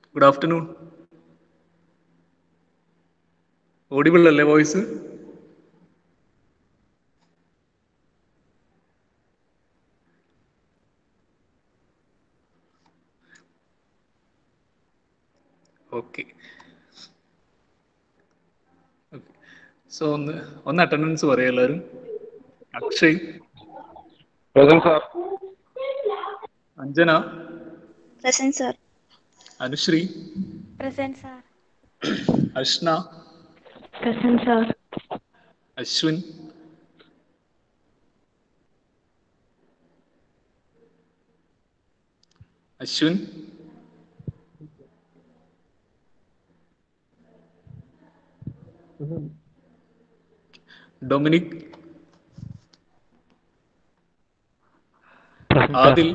Good afternoon audible അല്ലേ voice okay so ഒന്ന് ഒന്ന് അറ്റൻഡൻസ് പറയാം എല്ലാവരും Akshay present sir Anjana Present, sir. Anusree Present, sir. Ashna Present, sir. Ashwin Ashwin Dominic Adil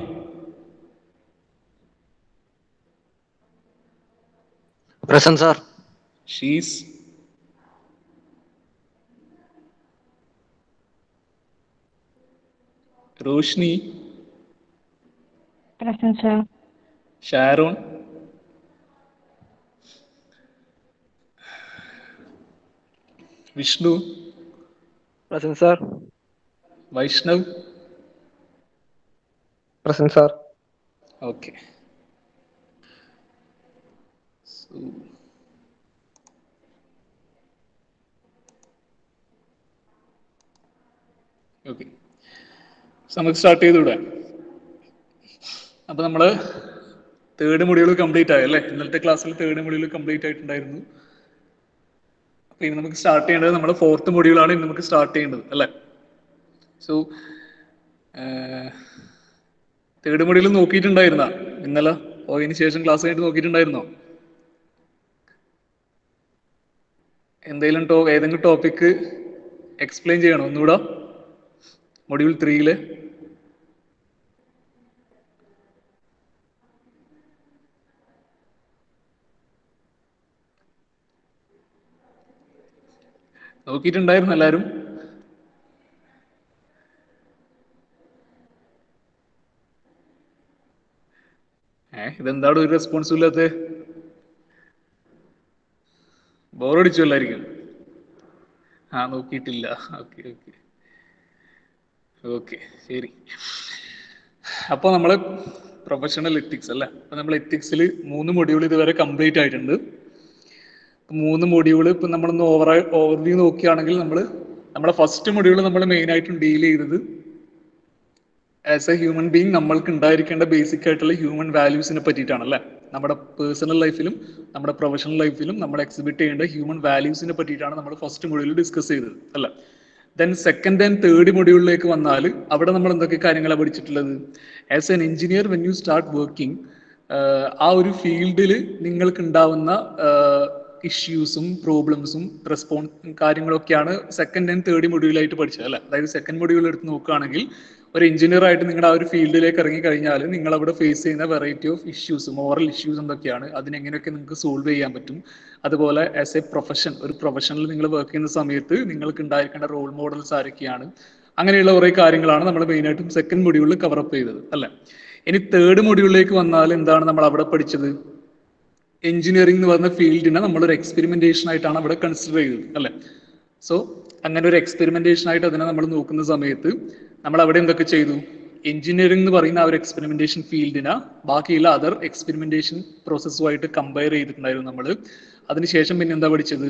present sir she's Roshni Present, sir. Sharon Vishnu present sir Vaishnav present sir okay okay നമുക്ക് start ചെയ്തുവിടെ അപ്പൊ നമ്മള് third module complete ആയി അല്ലേ ഇന്നലത്തെ ക്ലാസ്സിൽ തേർഡ് മൊഡ്യൂൾ കംപ്ലീറ്റ് ആയിട്ടുണ്ടായിരുന്നു അപ്പൊ ഇനി നമുക്ക് സ്റ്റാർട്ട് ചെയ്യേണ്ടത് നമ്മുടെ ഫോർത്ത് മൊഡ്യൂളാണ് ഇനി നമുക്ക് സ്റ്റാർട്ട് ചെയ്യേണ്ടത് അല്ലേ സോ തേർഡ് മൊഡ്യൂൾ നോക്കിയിട്ടുണ്ടായിരുന്ന ഇന്നലെ പോയതിന് ശേഷം ക്ലാസ് കഴിഞ്ഞിട്ട് നോക്കിയിട്ടുണ്ടായിരുന്നോ എന്തെങ്കിലും ടോ ഏതെങ്കിലും ടോപ്പിക്ക് എക്സ്പ്ലെയിൻ ചെയ്യണോ ഒന്നുകൂടെ മൊഡ്യൂൾ ത്രീയില് നോക്കിയിട്ടുണ്ടായിരുന്നു എല്ലാരും ഏ ഇതെന്താണ് ഒരു റെസ്പോൺസ് ഇല്ലാത്ത ബോറടിച്ചു എല്ലായിരിക്കും ആ നോക്കിയിട്ടില്ല ഓക്കെ ഓക്കെ ഓക്കെ ശരി അപ്പോൾ നമ്മൾ പ്രൊഫഷണൽ എത്തിക്സ് അല്ലേ അപ്പോൾ നമ്മൾ എത്തിക്സിൽ മൂന്ന് മൊഡ്യൂൾ ഇതുവരെ കംപ്ലീറ്റ് ആയിട്ടുണ്ട് ഇപ്പൊ മൂന്ന് മൊഡ്യൂൾ ഇപ്പം നമ്മളൊന്ന് ഓവർ ഓവർവ്യൂ നോക്കുകയാണെങ്കിൽ നമ്മൾ നമ്മുടെ ഫസ്റ്റ് മൊഡ്യൂൾ നമ്മൾ മെയിൻ ആയിട്ടും ഡീൽ ചെയ്തത് ആസ് എ ഹ്യൂമൻ ബീങ് നമ്മൾക്ക് ഉണ്ടായിരിക്കേണ്ട ബേസിക് ആയിട്ടുള്ള ഹ്യൂമൻ വാല്യൂസിനെ പറ്റിയിട്ടാണ് അല്ലേ നമ്മുടെ പേഴ്സണൽ ലൈഫിലും നമ്മുടെ പ്രൊഫഷണൽ ലൈഫിലും നമ്മൾ എക്സിബിറ്റ് ചെയ്യേണ്ട ഹ്യൂമൻ വാല്യൂസിനെ പറ്റിയിട്ടാണ് നമ്മൾ ഫസ്റ്റ് മൊഡ്യൂളിൽ ഡിസ്കസ് ചെയ്തത് അല്ലേ ദെൻ സെക്കൻഡ് ആൻഡ് തേർഡ് മൊഡ്യൂളിലേക്ക് വന്നാൽ അവിടെ നമ്മൾ എന്തൊക്കെ കാര്യങ്ങളാണ് പഠിച്ചിട്ടുള്ളത് as an engineer when you start working ആ ഒരു ഫീൽഡിൽ നിങ്ങൾക്ക് ഉണ്ടാവുന്ന ഇഷ്യൂസും പ്രോബ്ലംസും റെസ്പോൺസ് കാര്യങ്ങളൊക്കെയാണ് സെക്കൻഡ് ആൻഡ് തേർഡ് മൊഡ്യൂളായിട്ട് പഠിച്ചത് അല്ലേ അതായത് സെക്കൻഡ് മൊഡ്യൂൾ എടുത്ത് നോക്കുകയാണെങ്കിൽ ഒരു എഞ്ചിനീയർ ആയിട്ട് നിങ്ങളുടെ ആ ഒരു ഫീൽഡിലേക്ക് ഇറങ്ങി കഴിഞ്ഞാൽ നിങ്ങൾ അവിടെ ഫേസ് ചെയ്യുന്ന variety of issues moral issues എന്തൊക്കെയാണ് അതിനെങ്ങനെയൊക്കെ നിങ്ങൾക്ക് സോൾവ് ചെയ്യാൻ പറ്റും അതുപോലെ ആസ് എ പ്രൊഫഷൻ ഒരു പ്രൊഫഷനിൽ നിങ്ങൾ വർക്ക് ചെയ്യുന്ന സമയത്ത് നിങ്ങൾക്ക് ഉണ്ടായിരിക്കേണ്ട റോൾ മോഡൽസ് ആരൊക്കെയാണ് അങ്ങനെയുള്ള കുറേ കാര്യങ്ങളാണ് നമ്മൾ മെയിനായിട്ടും സെക്കൻഡ് മൊഡ്യൂളിൽ കവറപ്പ് ചെയ്തത് അല്ലേ ഇനി തേർഡ് മൊഡ്യൂളിലേക്ക് വന്നാൽ എന്താണ് നമ്മൾ അവിടെ പഠിച്ചത് എഞ്ചിനീയറിംഗ് എന്ന് പറയുന്ന ഫീൽഡിനെ നമ്മളൊരു എക്സ്പെരിമെന്റേഷൻ ആയിട്ടാണ് അവിടെ കൺസിഡർ ചെയ്തത് അല്ലേ സോ അങ്ങനെ ഒരു എക്സ്പെരിമെന്റേഷൻ ആയിട്ട് അതിനെ നമ്മൾ നോക്കുന്ന സമയത്ത് നമ്മൾ അവിടെ എന്തൊക്കെ ചെയ്തു എഞ്ചിനീയറിംഗ് എന്ന് പറയുന്ന ആ ഒരു എക്സ്പെരിമെന്റേഷൻ ഫീൽഡിനെ ബാക്കിയുള്ള അതർ എക്സ്പെരിമെന്റേഷൻ പ്രോസസ്സുമായിട്ട് കമ്പയർ ചെയ്തിട്ടുണ്ടായിരുന്നു നമ്മൾ അതിനുശേഷം പിന്നെ എന്താ പഠിച്ചത്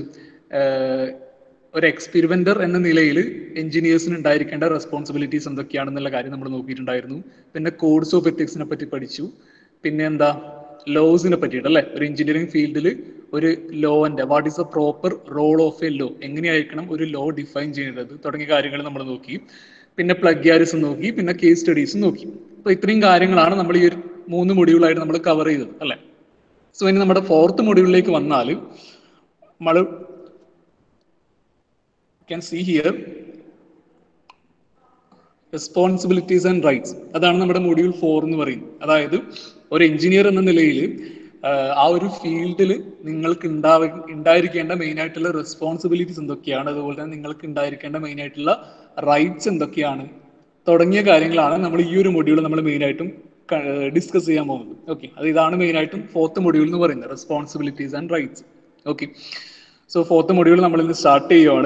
ഒരു എക്സ്പെരിമെന്റർ എന്ന നിലയിൽ എഞ്ചിനീയേഴ്സിന് ഉണ്ടായിരിക്കേണ്ട റെസ്പോൺസിബിലിറ്റീസ് എന്തൊക്കെയാണെന്നുള്ള കാര്യം നമ്മൾ നോക്കിയിട്ടുണ്ടായിരുന്നു പിന്നെ കോഡ്സ് ഓഫ് എത്തിക്സിനെ പറ്റി പഠിച്ചു പിന്നെ എന്താ ലോസിനെ പറ്റിയിട്ട് അല്ലെ ഒരു എഞ്ചിനീയറിംഗ് ഫീൽഡിൽ ഒരു ലോന്റെ what is a proper role of a law എങ്ങനെയായിരിക്കണം ഒരു ലോ ഡിഫൈൻ ചെയ്യേണ്ടത് തുടങ്ങിയ കാര്യങ്ങൾ നമ്മൾ നോക്കി പിന്നെ പ്ലഗ്യാരിസം നോക്കി പിന്നെ കേസ് സ്റ്റഡീസും നോക്കി അപ്പൊ ഇത്രയും കാര്യങ്ങളാണ് നമ്മൾ ഈ ഒരു മൂന്ന് മൊഡ്യൂളായിട്ട് നമ്മൾ കവർ ചെയ്തത് അല്ലെ സോ ഇനി നമ്മുടെ ഫോർത്ത് മൊഡ്യൂളിലേക്ക് വന്നാൽ നമ്മൾ can see here responsibilities and rights അതാണ് നമ്മുടെ മൊഡ്യൂൾ ഫോർ എന്ന് പറയുന്നത് അതായത് ഒരു എഞ്ചിനീയർ എന്ന നിലയിൽ ആ ഒരു ഫീൽഡിൽ നിങ്ങൾക്ക് ഉണ്ടാവ ഉണ്ടായിരിക്കേണ്ട മെയിൻ ആയിട്ടുള്ള റെസ്പോൺസിബിലിറ്റീസ് എന്തൊക്കെയാണ് അതുപോലെ തന്നെ നിങ്ങൾക്ക് ഉണ്ടായിരിക്കേണ്ട മെയിൻ ആയിട്ടുള്ള റൈറ്റ്സ് എന്തൊക്കെയാണ് തുടങ്ങിയ കാര്യങ്ങളാണ് നമ്മൾ ഈ ഒരു മൊഡ്യൂൾ നമ്മൾ മെയിൻ ആയിട്ടും ഡിസ്കസ് ചെയ്യാൻ പോകുന്നത് ഓക്കെ അത് ഇതാണ് മെയിൻ ആയിട്ടും ഫോർത്ത് മൊഡ്യൂൾ എന്ന് പറയുന്നത് responsibilities and rights okay so fourth module നമ്മൾ ഇന്ന് സ്റ്റാർട്ട് ചെയ്യുവാണ്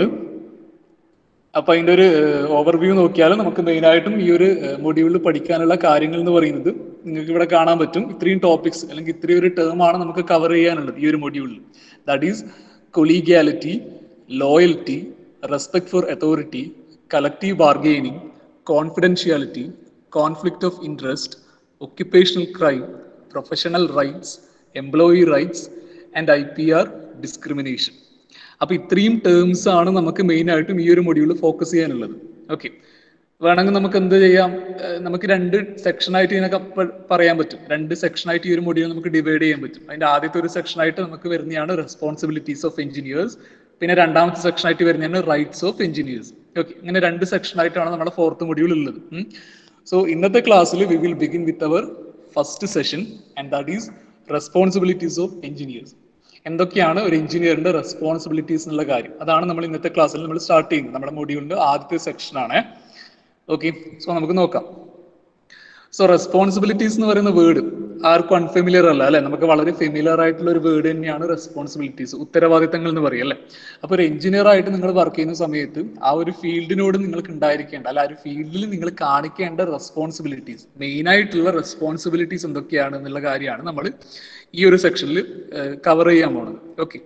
അപ്പൊ അതിന്റെ ഒരു ഓവർവ്യൂ നോക്കിയാൽ നമുക്ക് മെയിൻ ആയിട്ടും ഈ ഒരു മൊഡ്യൂളിൽ പഠിക്കാനുള്ള കാര്യങ്ങൾ എന്ന് പറയുന്നത് നിങ്ങൾക്ക് ഇവിടെ കാണാൻ പറ്റും ഇത്രയും ടോപ്പിക്സ് അല്ലെങ്കിൽ ഇത്രയും ഒരു ടേം ആണ് നമുക്ക് കവർ ചെയ്യാനുള്ളത് ഈ ഒരു മൊഡ്യൂളിൽ that is collegiality loyalty respect for authority collective bargaining confidentiality conflict of interest occupational crime professional rights employee rights and I P R discrimination അപ്പൊ ഇത്രയും ടേംസ് ആണ് നമുക്ക് മെയിൻ ആയിട്ടും ഈ ഒരു മൊഡ്യൂൾ ഫോക്കസ് ചെയ്യാനുള്ളത് ഓക്കെ വേണമെങ്കിൽ നമുക്ക് എന്ത് ചെയ്യാം ഏഹ് നമുക്ക് രണ്ട് സെക്ഷൻ ആയിട്ട് ഇതിനൊക്കെ പ- പറയാൻ പറ്റും രണ്ട് സെക്ഷൻ ആയിട്ട് ഈ ഒരു മൊഡ്യൂൾ നമുക്ക് ഡിവൈഡ് ചെയ്യാൻ പറ്റും അതിന്റെ ആദ്യത്തെ ഒരു സെക്ഷൻ ആയിട്ട് നമുക്ക് വരുന്നതാണ് റെസ്പോൺസിബിലിറ്റീസ് ഓഫ് എഞ്ചിനീയേഴ്സ് പിന്നെ രണ്ടാമത്തെ സെക്ഷൻ ആയിട്ട് വരുന്നതാണ് റൈറ്റ്സ് ഓഫ് എഞ്ചിനീയേഴ്സ് ഓക്കെ ഇങ്ങനെ രണ്ട് സെക്ഷൻ ആയിട്ടാണ് നമ്മുടെ ഫോർത്ത് മൊഡ്യൂൾ ഉള്ളത് സോ ഇന്നത്തെ ക്ലാസ്സിൽ we will begin with our first session and that is responsibilities of engineers എന്തൊക്കെയാണ് ഒരു എഞ്ചിനീയറിന്റെ റെസ്പോൺസിബിലിറ്റീസ് എന്നുള്ള കാര്യം അതാണ് നമ്മൾ ഇന്നത്തെ ക്ലാസ്സിൽ നമ്മൾ സ്റ്റാർട്ട് ചെയ്യുന്നത് നമ്മുടെ മൊഡ്യൂളിന്റെ ആദ്യത്തെ സെക്ഷൻ ആണ് ഓക്കെ സോ നമുക്ക് നോക്കാം സോ റെസ്പോൺസിബിലിറ്റീസ് എന്ന് പറയുന്ന വേർഡ് ആർക്കും അൺഫെമിലിയർ അല്ല അല്ലെ നമുക്ക് വളരെ ഫെമിലിയർ ആയിട്ടുള്ള ഒരു വേർഡ് തന്നെയാണ് റെസ്പോൺസിബിലിറ്റീസ് ഉത്തരവാദിത്തങ്ങൾ എന്ന് പറയും അല്ലെ അപ്പൊ ഒരു എഞ്ചിനീയർ ആയിട്ട് നിങ്ങൾ വർക്ക് ചെയ്യുന്ന സമയത്ത് ആ ഒരു ഫീൽഡിനോട് നിങ്ങൾക്ക് ഉണ്ടായിരിക്കേണ്ട അല്ല ആ ഒരു ഫീൽഡിൽ നിങ്ങൾ കാണിക്കേണ്ട റെസ്പോൺസിബിലിറ്റീസ് മെയിൻ ആയിട്ടുള്ള റെസ്പോൺസിബിലിറ്റീസ് എന്തൊക്കെയാണ് എന്നുള്ള കാര്യമാണ് നമ്മൾ ഈ ഒരു സെക്ഷനിൽ കവർ ചെയ്യാൻ പോണത് ഓക്കെ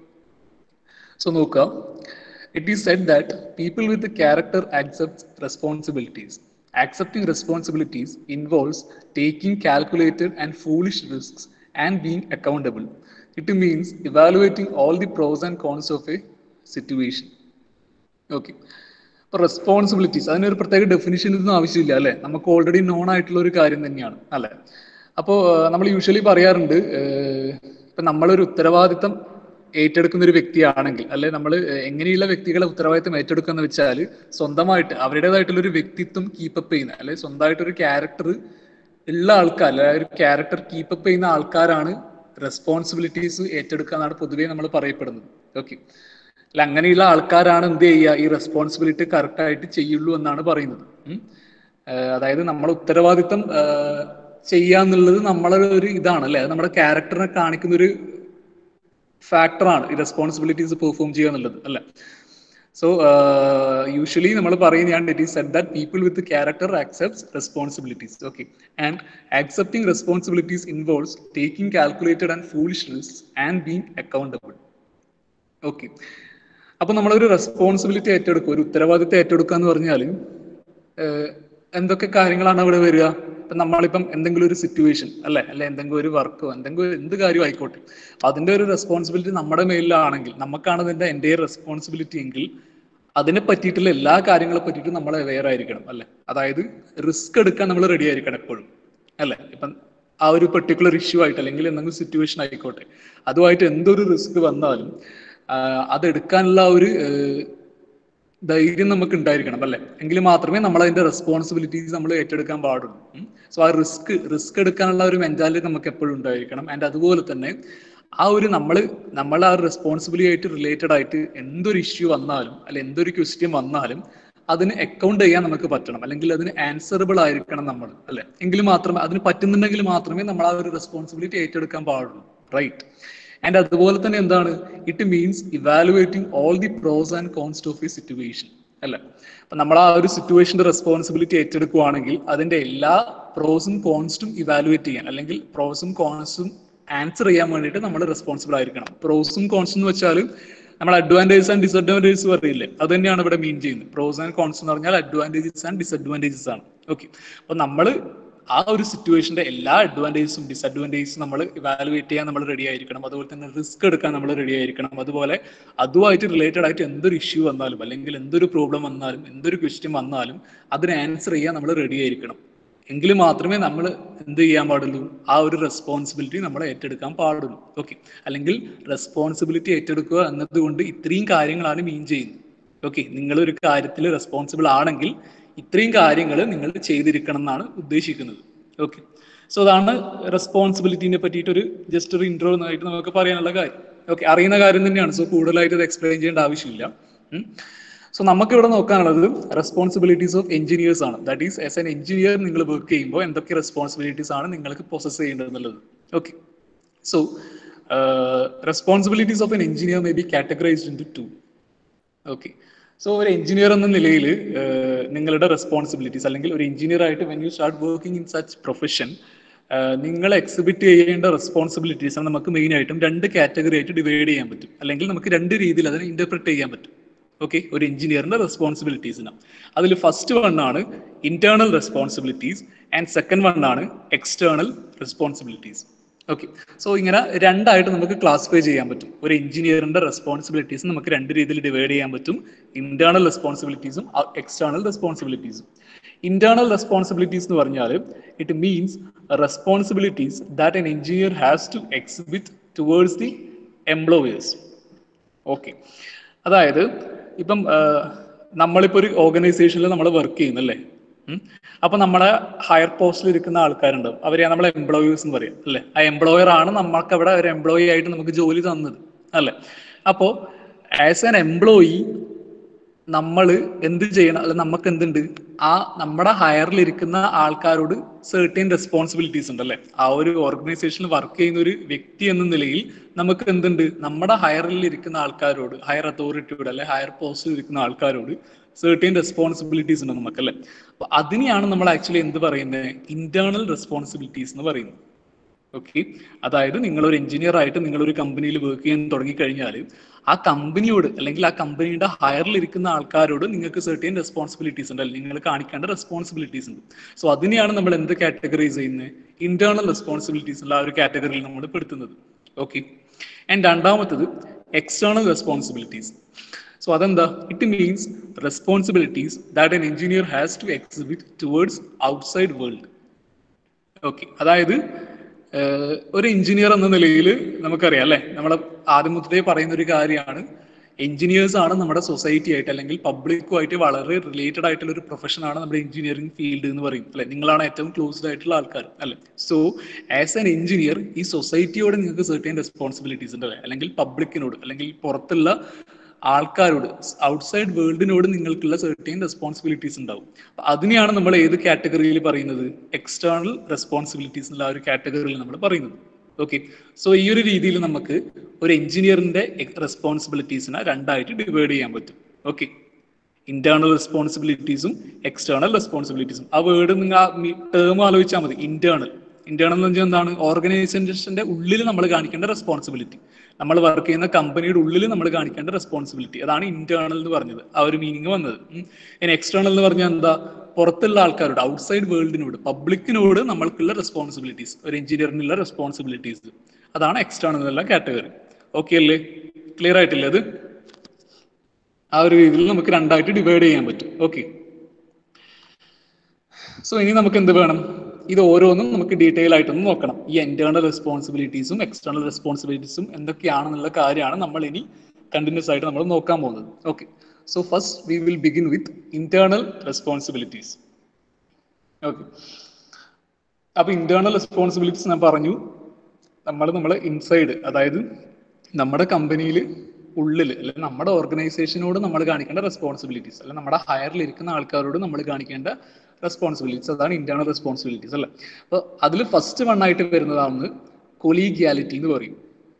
സോ നോക്കുക it is said that people with character accept responsibilities accepting responsibilities involves taking calculated and foolish risks and being accountable. It means evaluating all the pros and cons of a situation. Okay അപ്പൊ responsibilities അതിനൊരു പ്രത്യേക definition ഒന്നും ആവശ്യമില്ല അല്ലെ നമുക്ക് already non ആയിട്ടുള്ള ഒരു കാര്യം തന്നെയാണ് അല്ലെ അപ്പോൾ നമ്മൾ യൂഷ്വലി പറയാറുണ്ട് ഏഹ്, ഇപ്പൊ നമ്മളൊരു ഉത്തരവാദിത്തം ഏറ്റെടുക്കുന്ന ഒരു വ്യക്തിയാണെങ്കിൽ അല്ലെ നമ്മൾ എങ്ങനെയുള്ള വ്യക്തികളെ ഉത്തരവാദിത്തം ഏറ്റെടുക്കുക എന്ന് വെച്ചാൽ സ്വന്തമായിട്ട് അവരുടേതായിട്ടുള്ള ഒരു വ്യക്തിത്വം കീപ്പപ്പ് ചെയ്യുന്ന അല്ലെ സ്വന്തമായിട്ടൊരു ക്യാരക്ടർ ഉള്ള ആൾക്കാർ അല്ലെ ഒരു ക്യാരക്ടർ കീപ്പപ്പ് ചെയ്യുന്ന ആൾക്കാരാണ് റെസ്പോൺസിബിലിറ്റീസ് ഏറ്റെടുക്കുക എന്നാണ് പൊതുവേ നമ്മൾ പറയപ്പെടുന്നത് ഓക്കെ അല്ല അങ്ങനെയുള്ള ആൾക്കാരാണ് എന്ത് ചെയ്യുക ഈ റെസ്പോൺസിബിലിറ്റി കറക്റ്റ് ആയിട്ട് ചെയ്യുള്ളൂ എന്നാണ് പറയുന്നത് ഉം. ആഹ് അതായത് നമ്മൾ ഉത്തരവാദിത്തം ആഹ് ചെയ്യാന്നുള്ളത് നമ്മളെ ഒരു ഇതാണ് അല്ലെ അത് നമ്മുടെ ക്യാരക്ടറിനെ കാണിക്കുന്ന ഒരു ഫാക്ടറാണ് ഈ റെസ്പോൺസിബിലിറ്റീസ് പെർഫോം ചെയ്യുക എന്നുള്ളത് അല്ല സോ യൂഷ്വലി നമ്മൾ പറയുന്നതാണ് it is said that people with character accepts responsibilities okay and accepting responsibilities involves taking calculated and foolish risk and being accountable okay അപ്പൊ നമ്മളൊരു റെസ്പോൺസിബിലിറ്റി ഏറ്റെടുക്കുക ഒരു ഉത്തരവാദിത്തം ഏറ്റെടുക്കുക എന്ന് പറഞ്ഞാൽ എന്തൊക്കെ കാര്യങ്ങളാണ് അവിടെ വരിക ഇപ്പൊ നമ്മളിപ്പം എന്തെങ്കിലും ഒരു സിറ്റുവേഷൻ അല്ലെ അല്ലെ എന്തെങ്കിലും ഒരു വർക്കോ എന്തെങ്കിലും ഒരു എന്ത് കാര്യം ആയിക്കോട്ടെ അപ്പൊ അതിന്റെ ഒരു റെസ്പോൺസിബിലിറ്റി നമ്മുടെ മേലിലാണെങ്കിൽ നമുക്കാണ് ഇതിന്റെ എൻ്റെ റെസ്പോൺസിബിലിറ്റി എങ്കിൽ അതിനെ പറ്റിയിട്ടുള്ള എല്ലാ കാര്യങ്ങളെ പറ്റിയിട്ടും നമ്മൾ അവെയർ ആയിരിക്കണം അല്ലെ അതായത് റിസ്ക് എടുക്കാൻ നമ്മൾ റെഡി ആയിരിക്കണം എപ്പോഴും അല്ലെ ഇപ്പം ആ ഒരു പെർട്ടിക്കുലർ ഇഷ്യൂ ആയിട്ട് അല്ലെങ്കിൽ എന്തെങ്കിലും സിറ്റുവേഷൻ ആയിക്കോട്ടെ അതുമായിട്ട് എന്തൊരു റിസ്ക് വന്നാലും ആഹ് അതെടുക്കാനുള്ള ആ ഒരു ഏഹ്, ധൈര്യം നമുക്ക് ഉണ്ടായിരിക്കണം അല്ലെ എങ്കിൽ മാത്രമേ നമ്മൾ അതിന്റെ റെസ്പോൺസിബിലിറ്റീസ് നമ്മൾ ഏറ്റെടുക്കാൻ പാടുള്ളൂ സോ ആ റിസ്ക് റിസ്ക് എടുക്കാനുള്ള ഒരു മെന്റാലിറ്റി നമുക്ക് എപ്പോഴും ഉണ്ടായിരിക്കണം ആൻഡ് അതുപോലെ തന്നെ ആ ഒരു നമ്മൾ നമ്മൾ ആ ഒരു റെസ്പോൺസിബിലിറ്റി ആയിട്ട് റിലേറ്റഡ് ആയിട്ട് എന്തൊരു ഇഷ്യൂ വന്നാലും അല്ലെ എന്തൊരു ക്വസ്റ്റ്യൻ വന്നാലും അതിന് അക്കൗണ്ട് ചെയ്യാൻ നമുക്ക് പറ്റണം അല്ലെങ്കിൽ അതിന് ആൻസറബിൾ ആയിരിക്കണം നമ്മൾ അല്ലെ എങ്കിൽ മാത്രമേ അതിന് പറ്റുന്നുണ്ടെങ്കിൽ മാത്രമേ നമ്മൾ ആ ഒരു റെസ്പോൺസിബിലിറ്റി ഏറ്റെടുക്കാൻ പാടുള്ളൂ റൈറ്റ് ആൻഡ് അതുപോലെ തന്നെ എന്താണ് it means evaluating all the pros and cons of a situation അല്ല അപ്പൊ നമ്മൾ ആ ഒരു സിറ്റുവേഷന്റെ റെസ്പോൺസിബിലിറ്റി ഏറ്റെടുക്കുവാണെങ്കിൽ അതിന്റെ എല്ലാ പ്രോസും കോൺസ്റ്റും ഇവാലുവേറ്റ് ചെയ്യാൻ അല്ലെങ്കിൽ പ്രോസും കോൺസും ആൻസർ ചെയ്യാൻ വേണ്ടിയിട്ട് നമ്മൾ റെസ്പോൺസിബിൾ ആയിരിക്കണം പ്രോസും കോൺസും എന്ന് വെച്ചാൽ നമ്മൾ അഡ്വാൻറ്റേജസ് ആൻഡ് ഡിസഡ്വാൻറ്റേജസ് പറയില്ലേ അത് തന്നെയാണ് ഇവിടെ മീൻ ചെയ്യുന്നത് പ്രോസ് ആൻഡ് കോൺസ് എന്ന് പറഞ്ഞാൽ അഡ്വാൻറ്റേജസ് ആൻഡ് ഡിസഡ്വാൻറ്റേജസ് ആണ് ഓക്കെ അപ്പൊ നമ്മൾ ആ ഒരു സിറ്റുവേഷന്റെ എല്ലാ അഡ്വാൻറ്റേജസും ഡിസഡ്വാൻറ്റേജസും നമ്മൾ ഇവാലുവേറ്റ് ചെയ്യാൻ നമ്മൾ റെഡി ആയിരിക്കണം അതുപോലെ തന്നെ റിസ്ക് എടുക്കാൻ നമ്മൾ റെഡി ആയിരിക്കണം അതുപോലെ അതുമായിട്ട് റിലേറ്റഡ് ആയിട്ട് എന്തൊരു ഇഷ്യൂ വന്നാലും അല്ലെങ്കിൽ എന്തൊരു പ്രോബ്ലം വന്നാലും എന്തൊരു ക്വസ്റ്റ്യൻ വന്നാലും അതിന് ആൻസർ ചെയ്യാൻ നമ്മൾ റെഡി ആയിരിക്കണം എങ്കിൽ മാത്രമേ നമ്മൾ എന്ത് ചെയ്യാൻ പാടുള്ളൂ ആ ഒരു റെസ്പോൺസിബിലിറ്റി നമ്മൾ ഏറ്റെടുക്കാൻ പാടുള്ളൂ ഓക്കെ അല്ലെങ്കിൽ റെസ്പോൺസിബിലിറ്റി ഏറ്റെടുക്കുക എന്നതുകൊണ്ട് ഇത്രയും കാര്യങ്ങളാണ് മീൻ ചെയ്യുന്നത് ഓക്കെ നിങ്ങൾ ഒരു കാര്യത്തിൽ റെസ്പോൺസിബിൾ ആണെങ്കിൽ ഇത്രയും കാര്യങ്ങൾ നിങ്ങൾ ചെയ്തിരിക്കണം എന്നാണ് ഉദ്ദേശിക്കുന്നത് ഓക്കെ സോ അതാണ് റെസ്പോൺസിബിലിറ്റിനെ പറ്റിയിട്ട് ഒരു ജസ്റ്റ് ഒരു ഇൻട്രോ ആയിട്ട് നമുക്ക് പറയാനുള്ള കാര്യം ഓക്കെ അറിയുന്ന കാര്യം തന്നെയാണ് സോ കൂടുതലായിട്ട് ഇത് എക്സ്പ്ലെയിൻ ചെയ്യേണ്ട ആവശ്യമില്ല സോ നമുക്ക് ഇവിടെ നോക്കാനുള്ളത് റെസ്പോൺസിബിലിറ്റീസ് ഓഫ് എഞ്ചിനീയേഴ്സ് ആണ് that is as an engineer നിങ്ങൾ വർക്ക് ചെയ്യുമ്പോൾ എന്തൊക്കെ റെസ്പോൺസിബിലിറ്റീസ് ആണ് നിങ്ങൾക്ക് പൊസസ് ചെയ്യേണ്ടത് എന്നുള്ളത് okay so responsibilities of an engineer may be categorized into two okay so ഒരു എഞ്ചിനീയർ എന്ന നിലയിൽ നിങ്ങളുടെ റെസ്പോൺസിബിലിറ്റീസ് അല്ലെങ്കിൽ ഒരു എഞ്ചിനീയർ ആയിട്ട് when you start working in such profession നിങ്ങൾ എക്സിബിറ്റ് ചെയ്യേണ്ട റെസ്പോൺസിബിലിറ്റീസ് നമുക്ക് മെയിൻ ആയിട്ടും രണ്ട് കാറ്റഗറി ആയിട്ട് ഡിവൈഡ് ചെയ്യാൻ പറ്റും അല്ലെങ്കിൽ നമുക്ക് രണ്ട് രീതിയിൽ അതിനെ ഇന്റർപ്രറ്റ് ചെയ്യാൻ പറ്റും ഓക്കെ ഒരു എഞ്ചിനീയറിന്റെ റെസ്പോൺസിബിലിറ്റീസിന് അതിൽ ഫസ്റ്റ് വൺ ആണ് internal responsibilities and second one ആണ് എക്സ്റ്റേണൽ റെസ്പോൺസിബിലിറ്റീസ് ഓക്കെ സോ ഇങ്ങനെ രണ്ടായിട്ട് നമുക്ക് ക്ലാസിഫൈ ചെയ്യാൻ പറ്റും ഒരു എഞ്ചിനീയറിന്റെ റെസ്പോൺസിബിലിറ്റീസ് നമുക്ക് രണ്ട് രീതിയിൽ ഡിവൈഡ് ചെയ്യാൻ പറ്റും ഇന്റേണൽ റെസ്പോൺസിബിലിറ്റീസും എക്സ്റ്റേണൽ റെസ്പോൺസിബിലിറ്റീസും ഇന്റേണൽ റെസ്പോൺസിബിലിറ്റീസ് എന്ന് പറഞ്ഞാൽ it means responsibilities that an engineer has to exhibit towards the employers okay അതായത് ഇപ്പം നമ്മളിപ്പോൾ ഒരു ഓർഗനൈസേഷനിൽ നമ്മൾ വർക്ക് ചെയ്യുന്നല്ലേ അപ്പൊ നമ്മളെ ഹയർ പോസ്റ്റിൽ ഇരിക്കുന്ന ആൾക്കാരുണ്ടാവും അവരെ നമ്മൾ എംപ്ലോയേഴ്സ് എന്ന് പറയും അല്ലെ ആ എംപ്ലോയർ ആണ് നമ്മൾക്ക് അവിടെ ഒരു എംപ്ലോയി ആയിട്ട് നമുക്ക് ജോലി തന്നത് അല്ലെ അപ്പോ ആസ് എൻ എംപ്ലോയി നമ്മൾ എന്ത് ചെയ്യണം അല്ല നമുക്ക് എന്തുണ്ട് ആ നമ്മുടെ ഹയറിൽ ഇരിക്കുന്ന ആൾക്കാരോട് സെർട്ടൈൻ റെസ്പോൺസിബിലിറ്റീസ് ഉണ്ട് അല്ലെ ആ ഒരു ഓർഗനൈസേഷനിൽ വർക്ക് ചെയ്യുന്ന ഒരു വ്യക്തി എന്ന നിലയിൽ നമുക്ക് എന്തുണ്ട് നമ്മുടെ ഹയറിൽ ഇരിക്കുന്ന ആൾക്കാരോട് ഹയർ അതോറിറ്റിയോട് അല്ലെ ഹയർ പോസ്റ്റിൽ ഇരിക്കുന്ന ആൾക്കാരോട് സെർട്ടൈൻ റെസ്പോൺസിബിലിറ്റീസ് ഉണ്ട് നമുക്കല്ലേ അപ്പൊ അതിനെയാണ് നമ്മൾ ആക്ച്വലി എന്ത് പറയുന്നത് ഇന്റേണൽ റെസ്പോൺസിബിലിറ്റീസ് എന്ന് പറയുന്നത് ഓക്കെ അതായത് നിങ്ങൾ ഒരു എഞ്ചിനീയർ ആയിട്ട് നിങ്ങൾ ഒരു കമ്പനിയിൽ വർക്ക് ചെയ്യാൻ തുടങ്ങി കഴിഞ്ഞാൽ ആ കമ്പനിയോട് അല്ലെങ്കിൽ ആ കമ്പനിയുടെ ഹയറിൽ ഇരിക്കുന്ന ആൾക്കാരോട് നിങ്ങൾക്ക് സെർട്ടൈൻ റെസ്പോൺസിബിലിറ്റീസ് ഉണ്ട് അല്ലെങ്കിൽ നിങ്ങൾ കാണിക്കേണ്ട റെസ്പോൺസിബിലിറ്റീസ് ഉണ്ട് സോ അതിനെയാണ് നമ്മൾ എന്ത് കാറ്റഗറൈസ് ചെയ്യുന്നത് ഇന്റേണൽ റെസ്പോൺസിബിലിറ്റീസ് ഉള്ള ആ ഒരു കാറ്റഗറിയിൽ നമ്മൾ പെടുത്തുന്നത് ഓക്കെ ആൻഡ് രണ്ടാമത്തത് എക്സ്റ്റേണൽ റെസ്പോൺസിബിലിറ്റീസ് സോ അതെന്താ it means responsibilities that an engineer has to exhibit towards outside world okay അതായത് ഒരു എഞ്ചിനീയർ എന്ന നിലയിൽ നമുക്കറിയാം അല്ലെ നമ്മളെ ആദ്യം മുതലേ പറയുന്ന ഒരു കാര്യമാണ് എഞ്ചിനീയേഴ്സ് ആണ് നമ്മുടെ സൊസൈറ്റി ആയിട്ട് അല്ലെങ്കിൽ പബ്ലിക്കുമായിട്ട് വളരെ റിലേറ്റഡ് ആയിട്ടുള്ള ഒരു പ്രൊഫഷനാണ് നമ്മുടെ എഞ്ചിനീയറിംഗ് ഫീൽഡ് എന്ന് പറയും അല്ലെ നിങ്ങളാണ് ഏറ്റവും ക്ലോസ്ഡ് ആയിട്ടുള്ള ആൾക്കാർ അല്ലെ സോ ആസ് എൻ എഞ്ചിനീയർ ഈ സൊസൈറ്റിയോട് നിങ്ങൾക്ക് സെർട്ടൈൻ റെസ്പോൺസിബിലിറ്റീസ് ഉണ്ട് അല്ലെങ്കിൽ പബ്ലിക്കിനോട് അല്ലെങ്കിൽ പുറത്തുള്ള ആൾക്കാരോട് ഔട്ട്സൈഡ് വേൾഡിനോട് നിങ്ങൾക്കുള്ള സെർട്ടൈൻ റെസ്പോൺസിബിലിറ്റീസ് ഉണ്ടാവും അതിനെയാണ് നമ്മൾ ഏത് കാറ്റഗറിയിൽ പറയുന്നത് എക്സ്റ്റേണൽ റെസ്പോൺസിബിലിറ്റീസ് എന്നുള്ള ആ ഒരു കാറ്റഗറിയിൽ നമ്മൾ പറയുന്നത് ഓക്കെ സോ ഈ ഒരു രീതിയിൽ നമുക്ക് ഒരു എഞ്ചിനീയറിന്റെ റെസ്പോൺസിബിലിറ്റീസിനെ രണ്ടായിട്ട് ഡിവൈഡ് ചെയ്യാൻ പറ്റും ഓക്കെ ഇന്റേണൽ റെസ്പോൺസിബിലിറ്റീസും എക്സ്റ്റേണൽ റെസ്പോൺസിബിലിറ്റീസും ആ വേർഡ് നിങ്ങൾ ആ ടേം ആലോചിച്ചാൽ മതി ഇന്റേണൽ ഇന്റേണൽ എന്ന് വെച്ചാൽ എന്താണ് ഓർഗനൈസേഷന്റെ ഉള്ളിൽ നമ്മൾ കാണിക്കേണ്ട റെസ്പോൺസിബിലിറ്റി നമ്മൾ വർക്ക് ചെയ്യുന്ന കമ്പനിയുടെ ഉള്ളിൽ നമ്മൾ കാണിക്കേണ്ട റെസ്പോൺസിബിലിറ്റി അതാണ് ഇന്റേണൽ എന്ന് പറഞ്ഞത് ആ ഒരു മീനിങ് വന്നത് ഇനി എക്സ്റ്റേണൽ എന്ന് പറഞ്ഞാൽ എന്താ പുറത്തുള്ള ആൾക്കാരോട് ഔട്ട്സൈഡ് വേൾഡിനോട് പബ്ലിക്കിനോട് നമ്മൾക്കുള്ള റെസ്പോൺസിബിലിറ്റീസ് ഒരു എഞ്ചിനീയറിനുള്ള റെസ്പോൺസിബിലിറ്റീസ് അതാണ് എക്സ്റ്റേണൽ എന്നുള്ള കാറ്റഗറി ഓക്കെ അല്ലേ ക്ലിയർ ആയിട്ടില്ലേ അത് ആ ഒരു രീതിയിൽ നമുക്ക് രണ്ടായിട്ട് ഡിവൈഡ് ചെയ്യാൻ പറ്റും ഓക്കെ സോ ഇനി നമുക്ക് എന്ത് വേണം ഇത് ഓരോന്നും നമുക്ക് ഡീറ്റെയിൽ ആയിട്ടൊന്ന് നോക്കണം ഈ ഇന്റേണൽ റെസ്പോൺസിബിലിറ്റീസും എക്സ്റ്റേണൽ റെസ്പോൺസിബിലിറ്റീസും എന്തൊക്കെയാണെന്നുള്ള കാര്യമാണ് നമ്മൾ ഇനി കണ്ടിന്യൂസ് ആയിട്ട് നമ്മൾ നോക്കാൻ പോകുന്നത് okay so first we will begin with internal responsibilities okay അപ്പൊ ഇന്റേണൽ റെസ്പോൺസിബിലിറ്റീസ് ഞാൻ പറഞ്ഞു നമ്മൾ നമ്മളെ ഇൻസൈഡ് അതായത് നമ്മുടെ കമ്പനിയിൽ ഉള്ളിൽ അല്ലെ നമ്മുടെ ഓർഗനൈസേഷനോട് നമ്മൾ കാണിക്കേണ്ട റെസ്പോൺസിബിലിറ്റീസ് അല്ലെ നമ്മുടെ ഹയറിൽ ഇരിക്കുന്ന ആൾക്കാരോട് നമ്മൾ കാണിക്കേണ്ട റെസ്പോൺസിബിലിറ്റീസ് അതാണ് ഇന്റേണൽ റെസ്പോൺസിബിലിറ്റീസ് അല്ലേ അപ്പൊ അതിൽ ഫസ്റ്റ് വൺ ആയിട്ട് വരുന്നതാണ് കൊളീഗ്യാലിറ്റി എന്ന് പറയും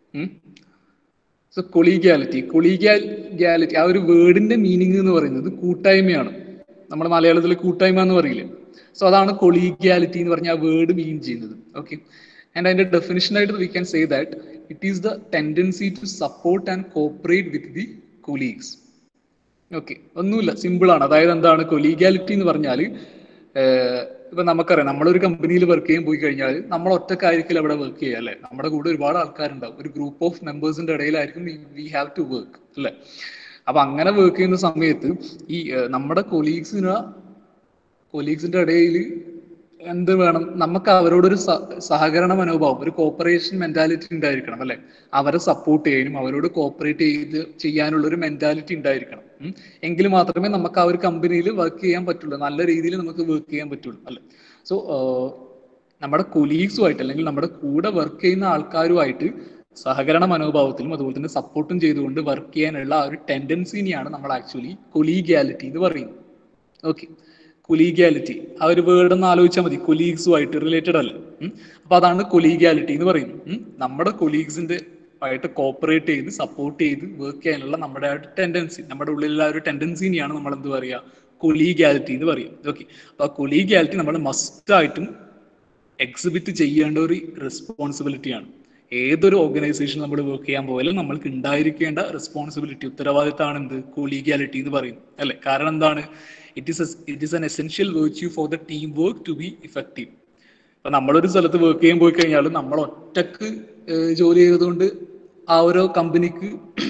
സോ കൊളീഗ്യാലിറ്റി കൊളീഗ്യാലിറ്റി ആ ഒരു വേർഡിന്റെ മീനിങ് എന്ന് പറയുന്നത് കൂട്ടായ്മയാണ് നമ്മൾ മലയാളത്തിൽ കൂട്ടായ്മ എന്ന് പറയില്ലേ സോ അതാണ് കൊളീഗ്യാലിറ്റി എന്ന് പറഞ്ഞ ആ വേർഡ് മീൻ ചെയ്യുന്നത് ഓക്കെ ആൻഡ് അതിന്റെ ഡെഫിനിഷൻ ആയിട്ട് we can say that it is the tendency to support and cooperate with the colleagues okay ഒന്നുമില്ല സിമ്പിൾ ആണ് അതായത് എന്താണ് കൊലീഗ്യാലിറ്റി എന്ന് പറഞ്ഞാൽ ഇപ്പൊ നമുക്കറിയാം നമ്മളൊരു കമ്പനിയിൽ വർക്ക് ചെയ്യാൻ പോയി കഴിഞ്ഞാൽ നമ്മൾ ഒറ്റക്കായിരിക്കില്ല അവിടെ വർക്ക് ചെയ്യുക അല്ലെ നമ്മുടെ കൂടെ ഒരുപാട് ആൾക്കാരുണ്ടാവും ഒരു ഗ്രൂപ്പ് ഓഫ് മെമ്പേഴ്സിന്റെ ഇടയിലായിരിക്കും വി ഹാവ് ടു വർക്ക് അല്ലെ അപ്പൊ അങ്ങനെ വർക്ക് ചെയ്യുന്ന സമയത്ത് ഈ നമ്മുടെ കൊലീഗ്സിന് കൊലീഗ്സിന്റെ ഇടയിൽ എന്ത് വേണം നമുക്ക് അവരോടൊരു സഹകരണ മനോഭാവം ഒരു കോപ്പറേഷൻ മെന്റാലിറ്റി ഉണ്ടായിരിക്കണം അല്ലെ അവരെ സപ്പോർട്ട് ചെയ്യാനും അവരോട് കോപ്പറേറ്റ് ചെയ്ത് ചെയ്യാനുള്ള ഒരു മെന്റാലിറ്റി ഉണ്ടായിരിക്കണം എങ്കിൽ മാത്രമേ നമുക്ക് ആ ഒരു കമ്പനിയിൽ വർക്ക് ചെയ്യാൻ പറ്റുള്ളൂ നല്ല രീതിയിൽ നമുക്ക് വർക്ക് ചെയ്യാൻ പറ്റുള്ളൂ അല്ലെ സോ നമ്മുടെ കൊലീഗ്സുമായിട്ട് അല്ലെങ്കിൽ നമ്മുടെ കൂടെ വർക്ക് ചെയ്യുന്ന ആൾക്കാരുമായിട്ട് സഹകരണ മനോഭാവത്തിലും അതുപോലെ തന്നെ സപ്പോർട്ടും ചെയ്തുകൊണ്ട് വർക്ക് ചെയ്യാനുള്ള ആ ഒരു ടെൻഡൻസിനെയാണ് നമ്മൾ ആക്ച്വലി കൊലീഗാലിറ്റി എന്ന് പറയുന്നത് ഓക്കെ കൊലീഗാലിറ്റി ആ ഒരു വേർഡ് ഒന്ന് ആലോചിച്ചാൽ മതി കൊലീഗ്സുമായിട്ട് റിലേറ്റഡ് അല്ല ഉം. അപ്പൊ അതാണ് കൊലീഗാലിറ്റി എന്ന് പറയുന്നത് ഉം. നമ്മുടെ കൊലീഗ്സിന്റെ ആയിട്ട് കോപ്പറേറ്റ് ചെയ്ത് സപ്പോർട്ട് ചെയ്ത് വർക്ക് ചെയ്യാനുള്ള നമ്മുടെ ആ ഒരു ടെൻഡൻസി നമ്മുടെ ഉള്ളിലുള്ള ആ ഒരു ടെൻഡൻസിനെയാണ് നമ്മൾ എന്ത് പറയുക കൊലീഗാലിറ്റി എന്ന് പറയും ഓക്കെ അപ്പൊ ആ കൊലീഗാലിറ്റി നമ്മൾ മസ്റ്റ് ആയിട്ടും എക്സിബിറ്റ് ചെയ്യേണ്ട ഒരു റെസ്പോൺസിബിലിറ്റിയാണ് ഏതൊരു ഓർഗനൈസേഷൻ നമ്മൾ വർക്ക് ചെയ്യാൻ പോയാലും നമ്മൾക്ക് ഉണ്ടായിരിക്കേണ്ട റെസ്പോൺസിബിലിറ്റി ഉത്തരവാദിത്തമാണ് എന്ത് കൊളീഗാലിറ്റി എന്ന് പറയുന്നത് അല്ലെ കാരണം എന്താണ് it is it is an essential virtue for the team work to be effective ഇപ്പൊ നമ്മളൊരു സ്ഥലത്ത് വർക്ക് ചെയ്യാൻ പോയി കഴിഞ്ഞാൽ നമ്മൾ ഒറ്റക്ക് ഏഹ് ജോലി ചെയ്തതുകൊണ്ട് ആ ഒരു കമ്പനിക്ക്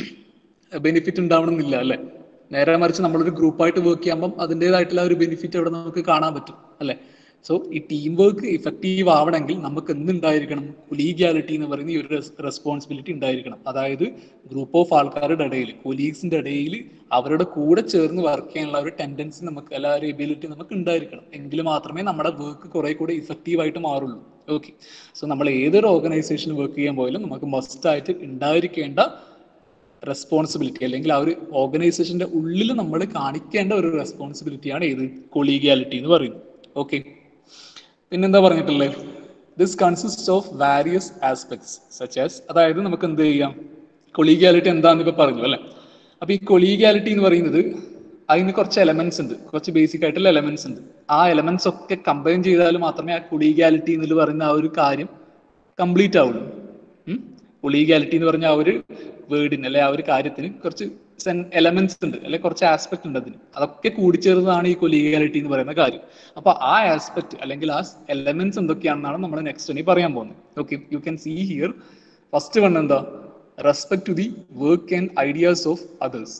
ബെനിഫിറ്റ് ഉണ്ടാവണമെന്നില്ല അല്ലെ നേരെ മറിച്ച് നമ്മളൊരു ഗ്രൂപ്പായിട്ട് വർക്ക് ചെയ്യുമ്പം അതിൻ്റെതായിട്ടുള്ള ഒരു ബെനിഫിറ്റ് അവിടെ നമുക്ക് കാണാൻ പറ്റും അല്ലെ സോ ഈ ടീം വർക്ക് ഇഫക്റ്റീവ് ആവണമെങ്കിൽ നമുക്ക് എന്തുണ്ടായിരിക്കണം കൊലീഗാലിറ്റി എന്ന് പറയുന്ന ഈ ഒരു റെസ്പോൺസിബിലിറ്റി ഉണ്ടായിരിക്കണം അതായത് ഗ്രൂപ്പ് ഓഫ് ആൾക്കാരുടെ ഇടയിൽ കൊലീഗ്സിന്റെ ഇടയിൽ അവരുടെ കൂടെ ചേർന്ന് വർക്ക് ചെയ്യാനുള്ള ഒരു ടെൻഡൻസി നമുക്ക് അല്ല ഒരു എബിലിറ്റി നമുക്ക് ഉണ്ടായിരിക്കണം എങ്കിൽ മാത്രമേ നമ്മുടെ വർക്ക് കുറെ കൂടെ ഇഫക്റ്റീവ് ആയിട്ട് മാറുള്ളൂ ഓക്കെ സോ നമ്മൾ ഏതൊരു ഓർഗനൈസേഷൻ വർക്ക് ചെയ്യാൻ പോയാലും നമുക്ക് മസ്റ്റ് ആയിട്ട് ഉണ്ടായിരിക്കേണ്ട റെസ്പോൺസിബിലിറ്റി അല്ലെങ്കിൽ ആ ഒരു ഓർഗനൈസേഷന്റെ ഉള്ളിൽ നമ്മൾ കാണിക്കേണ്ട ഒരു റെസ്പോൺസിബിലിറ്റിയാണ് ഏത് കൊളീഗാലിറ്റി എന്ന് പറയുന്നത് ഓക്കെ പിന്നെന്താ പറഞ്ഞിട്ടുള്ളത് this consist of various aspects such as അതായത് നമുക്ക് എന്ത് ചെയ്യാം കൊളീഗാലിറ്റി എന്താന്ന് ഇപ്പൊ പറഞ്ഞു അല്ലെ അപ്പൊ ഈ കൊളീഗാലിറ്റി എന്ന് പറയുന്നത് അതിന് കുറച്ച് എലമെന്റ്സ് ഉണ്ട് കുറച്ച് ബേസിക് ആയിട്ടുള്ള എലമെന്റ്സ് ഉണ്ട് ആ എലമെന്റ്സ് ഒക്കെ കമ്പൈൻ ചെയ്താൽ മാത്രമേ ആ കൊളീഗാലിറ്റി എന്ന് പറയുന്ന ആ ഒരു കാര്യം കംപ്ലീറ്റ് ആവുള്ളൂ കൊളീഗാലിറ്റി എന്ന് പറഞ്ഞ ആ ഒരു വേർഡിന് അല്ലെ ആ ഒരു കാര്യത്തിന് കുറച്ച് എലമെന്റ്സ് ഉണ്ട് അല്ലെ കുറച്ച് ആസ്പെക്ട് ഉണ്ട് അതിന് അതൊക്കെ കൂടിച്ചേർന്നതാണ് ഈ കൊലീഗാലിറ്റി എന്ന് പറയുന്ന കാര്യം അപ്പൊ ആ ആസ്പെക്ട് അല്ലെങ്കിൽ ആ എലമെന്റ്സ് എന്തൊക്കെയാണെന്നാണ് നമ്മൾ നെക്സ്റ്റ് ഇനി പറയാൻ പോകുന്നത് okay you can see here first one എന്താ respect to the work and ideas of others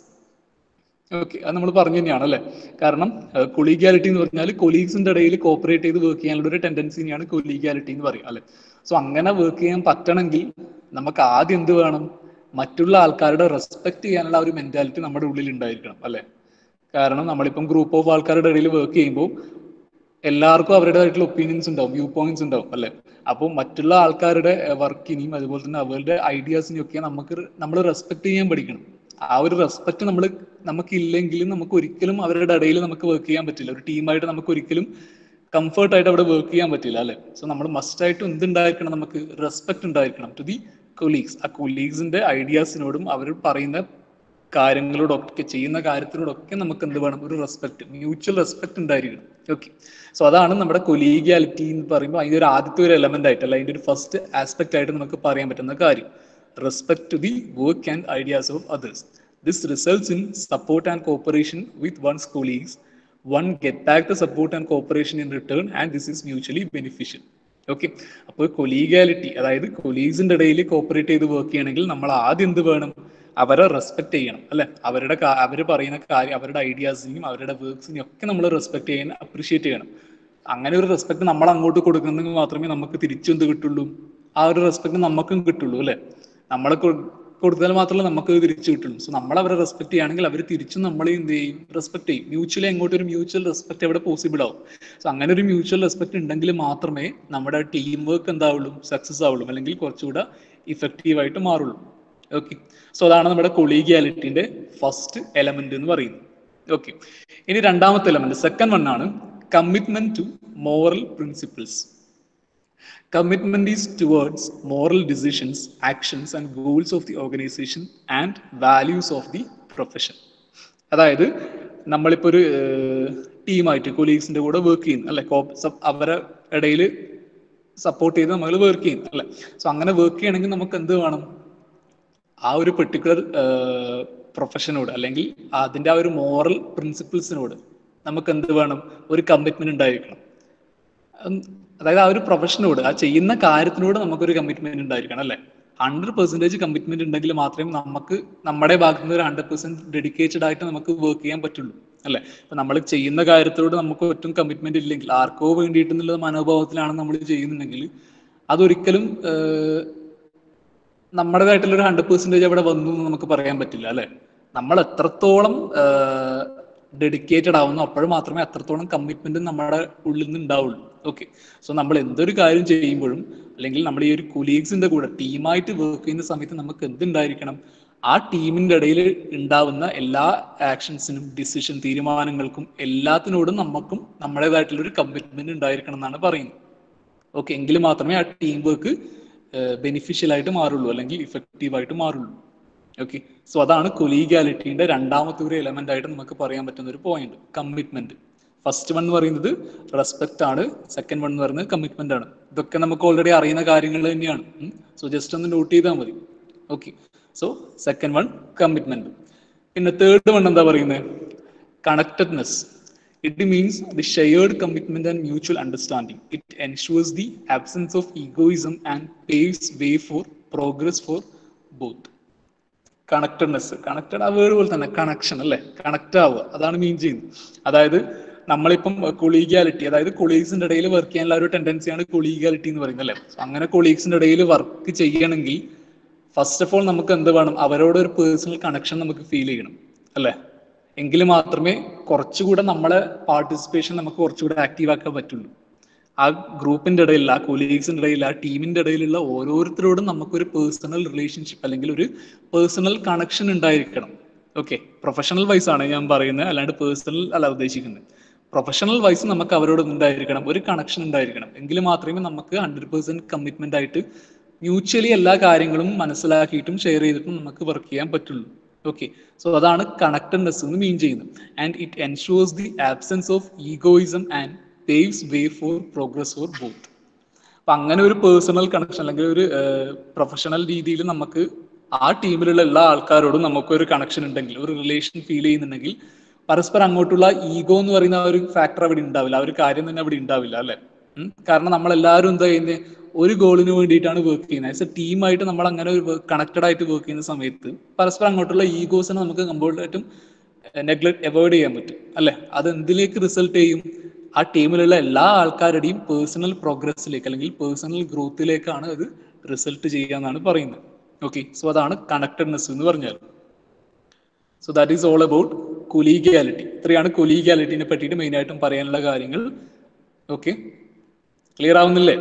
okay അത് നമ്മൾ പറഞ്ഞു തന്നെയാണ് അല്ലെ കാരണം കൊളീഗാലിറ്റി എന്ന് പറഞ്ഞാൽ കൊലീഗ്സിന്റെ ഇടയിൽ കോപ്പറേറ്റ് ചെയ്ത് വർക്ക് ചെയ്യാനുള്ള ഒരു ടെൻഡൻസിനെയാണ് കൊലീഗാലിറ്റി എന്ന് പറയും അല്ലെ സോ അങ്ങനെ വർക്ക് ചെയ്യാൻ പറ്റണമെങ്കിൽ നമുക്ക് ആദ്യം എന്ത് വേണം മറ്റുള്ള ആൾക്കാരുടെ റെസ്പെക്ട് ചെയ്യാനുള്ള ഒരു മെന്റാലിറ്റി നമ്മുടെ ഉള്ളിൽ ഉണ്ടായിരിക്കണം അല്ലെ കാരണം നമ്മളിപ്പം ഗ്രൂപ്പ് ഓഫ് ആൾക്കാരുടെ ഇടയിൽ വർക്ക് ചെയ്യുമ്പോൾ എല്ലാവർക്കും അവരുടേതായിട്ടുള്ള ഒപ്പീനിയൻസ് ഉണ്ടാവും വ്യൂ പോയിന്റ്സ് ഉണ്ടാവും അല്ലെ അപ്പോൾ മറ്റുള്ള ആൾക്കാരുടെ വർക്കിനെയും അതുപോലെ തന്നെ അവരുടെ ഐഡിയാസിനെയും ഒക്കെ നമുക്ക് നമ്മൾ റെസ്പെക്ട് ചെയ്യാൻ പഠിക്കണം ആ ഒരു റെസ്പെക്ട് നമ്മൾ നമുക്ക് ഇല്ലെങ്കിലും നമുക്ക് ഒരിക്കലും അവരുടെ ഇടയിൽ നമുക്ക് വർക്ക് ചെയ്യാൻ പറ്റില്ല ഒരു ടീമായിട്ട് നമുക്ക് ഒരിക്കലും കംഫർട്ട് ആയിട്ട് അവിടെ വർക്ക് ചെയ്യാൻ പറ്റില്ല അല്ലെ സോ നമ്മൾ മസ്റ്റ് ആയിട്ട് എന്തുണ്ടായിരിക്കണം നമുക്ക് റെസ്പെക്ട് ഉണ്ടായിരിക്കണം ടു ദി കൊലീഗ്സ് ആ കൊലീഗ്സിന്റെ ഐഡിയാസിനോടും അവർ പറയുന്ന കാര്യങ്ങളോടൊക്കെ ചെയ്യുന്ന കാര്യത്തിനോടൊക്കെ നമുക്ക് എന്ത് വേണം ഒരു റെസ്പെക്ട് മ്യൂച്വൽ റെസ്പെക്ട് ഉണ്ടായിരിക്കണം ഓക്കെ സോ അതാണ് നമ്മുടെ കൊലീഗാലിറ്റി എന്ന് പറയുമ്പോൾ അതിന്റെ ഒരു ആദ്യത്തെ ഒരു എലമെന്റ് ആയിട്ട് അല്ല അതിന്റെ ഒരു ഫസ്റ്റ് ആസ്പെക്ട് ആയിട്ട് നമുക്ക് പറയാൻ പറ്റുന്ന കാര്യം respect to the work and ideas of others this results in support and cooperation with one's colleagues one get back the support and cooperation in return and this is mutually beneficial okay അപ്പോൾ collegiality അതായത് കൊലീഗ്സിന്റെ ഇടയിൽ cooperate ചെയ്ത് work ചെയ്യണമെങ്കിൽ നമ്മൾ ആദ്യം എന്ത് വേണം അവരെ റെസ്പെക്ട് ചെയ്യണം അല്ലെ അവരുടെ അവർ പറയുന്ന കാര്യം അവരുടെ ഐഡിയാസിനെയും അവരുടെ വർക്ക്സിനെയും ഒക്കെ നമ്മൾ റെസ്പെക്ട് ചെയ്യാൻ അപ്രീഷിയേറ്റ് ചെയ്യണം അങ്ങനെ ഒരു റെസ്പെക്ട് നമ്മൾ അങ്ങോട്ട് കൊടുക്കുന്നെങ്കിൽ മാത്രമേ നമുക്ക് തിരിച്ചെന്ത് കിട്ടുള്ളൂ ആ ഒരു റെസ്പെക്ട് നമുക്കും കിട്ടുള്ളൂ അല്ലെ നമ്മളെ കൊടുത്താൽ മാത്രമേ നമുക്ക് തിരിച്ചു കിട്ടുള്ളൂ സോ നമ്മൾ അവരെ റെസ്പെക്ട് ചെയ്യുകയാണെങ്കിൽ അവർ തിരിച്ചും നമ്മളെ എന്ത് ചെയ്യും റെസ്പെക്ട് ചെയ്യും മ്യൂച്വലി അങ്ങോട്ട് ഒരു മ്യൂച്വൽ റെസ്പെക്ട് അവിടെ പോസിബിൾ ആവും സോ അങ്ങനെ ഒരു മ്യൂച്വൽ റെസ്പെക്ട് ഉണ്ടെങ്കിൽ മാത്രമേ നമ്മുടെ ടീം വർക്ക് എന്താവുള്ളൂ സക്സസ് ആവുള്ളൂ അല്ലെങ്കിൽ കുറച്ചുകൂടെ ഇഫക്റ്റീവ് ആയിട്ട് മാറുള്ളൂ ഓക്കെ സോ അതാണ് നമ്മുടെ കൊളീഗിയാലിറ്റിന്റെ ഫസ്റ്റ് എലമെന്റ് എന്ന് പറയുന്നത് ഓക്കെ ഇനി രണ്ടാമത്തെ എലമെന്റ് സെക്കൻഡ് വൺ ആണ് commitment to moral principles Commitment is towards moral decisions, actions, and goals of the organization and values of the profession. അതായത് നമ്മളിപ്പോൾ ഒരു ടീമായിട്ട് കൊലീഗ്സിന്റെ കൂടെ വർക്ക് ചെയ്യുന്നു അല്ലെ അവരെ ഇടയിൽ സപ്പോർട്ട് ചെയ്ത് നമ്മൾ വർക്ക് ചെയ്യുന്നു അല്ലെ സോ അങ്ങനെ വർക്ക് ചെയ്യണമെങ്കിൽ നമുക്ക് എന്ത് വേണം ആ ഒരു പെർട്ടിക്കുലർ പ്രൊഫഷനോട് അല്ലെങ്കിൽ അതിന്റെ ആ ഒരു മോറൽ പ്രിൻസിപ്പിൾസിനോട് നമുക്ക് എന്ത് വേണം ഒരു കമ്മിറ്റ്മെന്റ് ഉണ്ടായിരിക്കണം അതായത് ആ ഒരു പ്രൊഫഷനോട് ആ ചെയ്യുന്ന കാര്യത്തിനോട് നമുക്കൊരു കമ്മിറ്റ്മെന്റ് ഉണ്ടായിരിക്കണം അല്ലെ ഹൺഡ്രഡ് പെർസെന്റേജ് കമ്മിറ്റ്മെന്റ് ഉണ്ടെങ്കിൽ മാത്രമേ നമുക്ക് നമ്മുടെ ഭാഗത്ത് നിന്ന് ഒരു ഹൺഡ്രഡ് പെർസെന്റ് ഡെഡിക്കേറ്റഡ് ആയിട്ട് നമുക്ക് വർക്ക് ചെയ്യാൻ പറ്റുള്ളൂ അല്ലെ ഇപ്പൊ നമ്മൾ ചെയ്യുന്ന കാര്യത്തോട് നമുക്ക് ഒട്ടും കമ്മിറ്റ്മെന്റ് ഇല്ലെങ്കിൽ ആർക്കോ വേണ്ടിയിട്ടുള്ള മനോഭാവത്തിലാണ് നമ്മൾ ചെയ്യുന്നുണ്ടെങ്കിൽ അതൊരിക്കലും നമ്മുടേതായിട്ടുള്ള ഒരു ഹൺഡ്രഡ് പെർസെന്റേജ് അവിടെ വന്നു എന്ന് നമുക്ക് പറയാൻ പറ്റില്ല അല്ലെ നമ്മൾ എത്രത്തോളം ഡെഡിക്കേറ്റഡ് ആവുന്നു അപ്പോഴും മാത്രമേ അത്രത്തോളം കമ്മിറ്റ്മെന്റ് നമ്മുടെ ഉള്ളിൽ നിന്ന് ഉണ്ടാവുള്ളൂ ഓക്കെ സോ നമ്മൾ എന്തൊരു കാര്യം ചെയ്യുമ്പോഴും അല്ലെങ്കിൽ നമ്മൾ ഈ ഒരു കൊലീഗ്സിന്റെ കൂടെ ടീമായിട്ട് വർക്ക് ചെയ്യുന്ന സമയത്ത് നമുക്ക് എന്തുണ്ടായിരിക്കണം ആ ടീമിന്റെ ഇടയിൽ ഉണ്ടാവുന്ന എല്ലാ ആക്ഷൻസിനും ഡിസിഷൻ തീരുമാനങ്ങൾക്കും എല്ലാത്തിനോടും നമുക്കും നമ്മുടേതായിട്ടുള്ള ഒരു കമ്മിറ്റ്മെന്റ് ഉണ്ടായിരിക്കണം എന്നാണ് പറയുന്നത് ഓക്കെ എങ്കിൽ മാത്രമേ ആ ടീം വർക്ക് ബെനിഫിഷ്യൽ ആയിട്ട് മാറുള്ളൂ അല്ലെങ്കിൽ ഇഫക്റ്റീവ് ആയിട്ട് മാറുള്ളൂ ഓക്കെ സോ അതാണ് കൊലീഗാലിറ്റിന്റെ രണ്ടാമത്തെ ഒരു എലമെന്റ് ആയിട്ട് നമുക്ക് പറയാൻ പറ്റുന്ന ഒരു പോയിന്റ് കമ്മിറ്റ്മെന്റ് ഫസ്റ്റ് വൺ എന്ന് പറയുന്നത് റെസ്പെക്ട് ആണ് സെക്കൻഡ് വൺ എന്ന് പറയുന്നത് കമ്മിറ്റ്മെന്റ് ആണ് ഇതൊക്കെ നമുക്ക് ഓൾറെഡി അറിയുന്ന കാര്യങ്ങൾ തന്നെയാണ് സോ ജസ്റ്റ് ഒന്ന് നോട്ട് ചെയ്താൽ മതി okay so second one commitment പിന്നെ തേർഡ് വൺ എന്താ പറയുന്നത് connectedness it means the shared commitment and mutual understanding it ensures the absence of egoism and paves way for progress for both connectedness connected ആ word പോലെ തന്നെ connection അല്ലേ connect ആവുക അതാണ് മീൻ ചെയ്യുന്നത് അതായത് നമ്മളിപ്പം കൊളീഗാലിറ്റി അതായത് കൊളീഗ്സിന്റെ ഇടയിൽ വർക്ക് ചെയ്യാനുള്ള ഒരു ടെൻഡൻസിയാണ് കൊളീഗാലിറ്റി എന്ന് പറയുന്നത് അല്ലേ അങ്ങനെ കൊളീഗ്സിന്റെ ഇടയിൽ വർക്ക് ചെയ്യണമെങ്കിൽ ഫസ്റ്റ് ഓഫ് ഓൾ നമുക്ക് എന്ത് വേണം അവരോട് ഒരു പേഴ്സണൽ കണക്ഷൻ നമുക്ക് ഫീൽ ചെയ്യണം അല്ലേ എങ്കിൽ മാത്രമേ കുറച്ചുകൂടെ നമ്മളെ പാർട്ടിസിപ്പേഷൻ നമുക്ക് കുറച്ചുകൂടെ ആക്റ്റീവ് ആക്കാൻ പറ്റുള്ളൂ ആ ഗ്രൂപ്പിന്റെ ഇടയിൽ ആ കൊലീഗ്സിന്റെ ഇടയിൽ ആ ടീമിന്റെ ഇടയിലുള്ള ഓരോരുത്തരോടും നമുക്കൊരു പേഴ്സണൽ റിലേഷൻഷിപ്പ് അല്ലെങ്കിൽ ഒരു പേഴ്സണൽ കണക്ഷൻ ഉണ്ടായിരിക്കണം ഓക്കെ പ്രൊഫഷണൽ വൈസ് ആണ് ഞാൻ പറയുന്നത് അല്ലാണ്ട് പേഴ്സണൽ അല്ല ഉദ്ദേശിക്കുന്നത് പ്രൊഫഷണൽ വൈസ് നമുക്ക് അവരോട് ഉണ്ടായിരിക്കണം ഒരു കണക്ഷൻ ഉണ്ടായിരിക്കണം എങ്കിൽ മാത്രമേ നമുക്ക് ഹൺഡ്രഡ് പേഴ്സെന്റ് കമ്മിറ്റ്മെന്റ് ആയിട്ട് മ്യൂച്വലി എല്ലാ കാര്യങ്ങളും മനസ്സിലാക്കിയിട്ടും ഷെയർ ചെയ്തിട്ടും നമുക്ക് വർക്ക് ചെയ്യാൻ പറ്റുള്ളൂ ഓക്കെ സോ അതാണ് കണക്റ്റഡ്നെസ് എന്ന് മീൻ ചെയ്യുന്നത് and it ensures the absence of egoism and paves way for progress for both അപ്പൊ അങ്ങനെ ഒരു പേഴ്സണൽ കണക്ഷൻ അല്ലെങ്കിൽ ഒരു പ്രൊഫഷണൽ രീതിയിൽ നമുക്ക് ആ ടീമിലുള്ള എല്ലാ ആൾക്കാരോടും നമുക്കൊരു കണക്ഷൻ ഉണ്ടെങ്കിൽ ഒരു റിലേഷൻ ഫീൽ ചെയ്യുന്നുണ്ടെങ്കിൽ പരസ്പരം അങ്ങോട്ടുള്ള ഈഗോ എന്ന് പറയുന്ന ആ ഒരു ഫാക്ടർ അവിടെ ഉണ്ടാവില്ല ആ ഒരു കാര്യം തന്നെ അവിടെ ഉണ്ടാവില്ല അല്ലെ കാരണം നമ്മൾ എല്ലാവരും എന്താ ചെയ്യുന്നത് ഒരു ഗോളിന് വേണ്ടിയിട്ടാണ് വർക്ക് ചെയ്യുന്നത് ആസ് എ ടീമായിട്ട് നമ്മൾ അങ്ങനെ ഒരു കണക്റ്റഡ് ആയിട്ട് വർക്ക് ചെയ്യുന്ന സമയത്ത് പരസ്പരം അങ്ങോട്ടുള്ള ഈഗോസിനെ നമുക്ക് കംപ്ലീറ്റ് ആയിട്ടും നെഗ്ലക്ട് അവോയ്ഡ് ചെയ്യാൻ പറ്റും അല്ലെ അത് എന്തിലേക്ക് റിസൾട്ട് ചെയ്യും ആ ടീമിലുള്ള എല്ലാ ആൾക്കാരുടെയും പേഴ്സണൽ പ്രോഗ്രസ്സിലേക്ക് അല്ലെങ്കിൽ പേഴ്സണൽ ഗ്രോത്തിലേക്കാണ് അത് റിസൾട്ട് ചെയ്യുക എന്നാണ് പറയുന്നത് ഓക്കെ സോ അതാണ് കണക്റ്റഡ്നെസ് എന്ന് പറഞ്ഞാൽ so that is all about collegiality ഇത്രയാണ് കൊലീഗാലിറ്റിനെ പറ്റിയിട്ട് മെയിൻ ആയിട്ടും പറയാനുള്ള കാര്യങ്ങൾ ഓക്കെ ക്ലിയർ ആവുന്നില്ലേ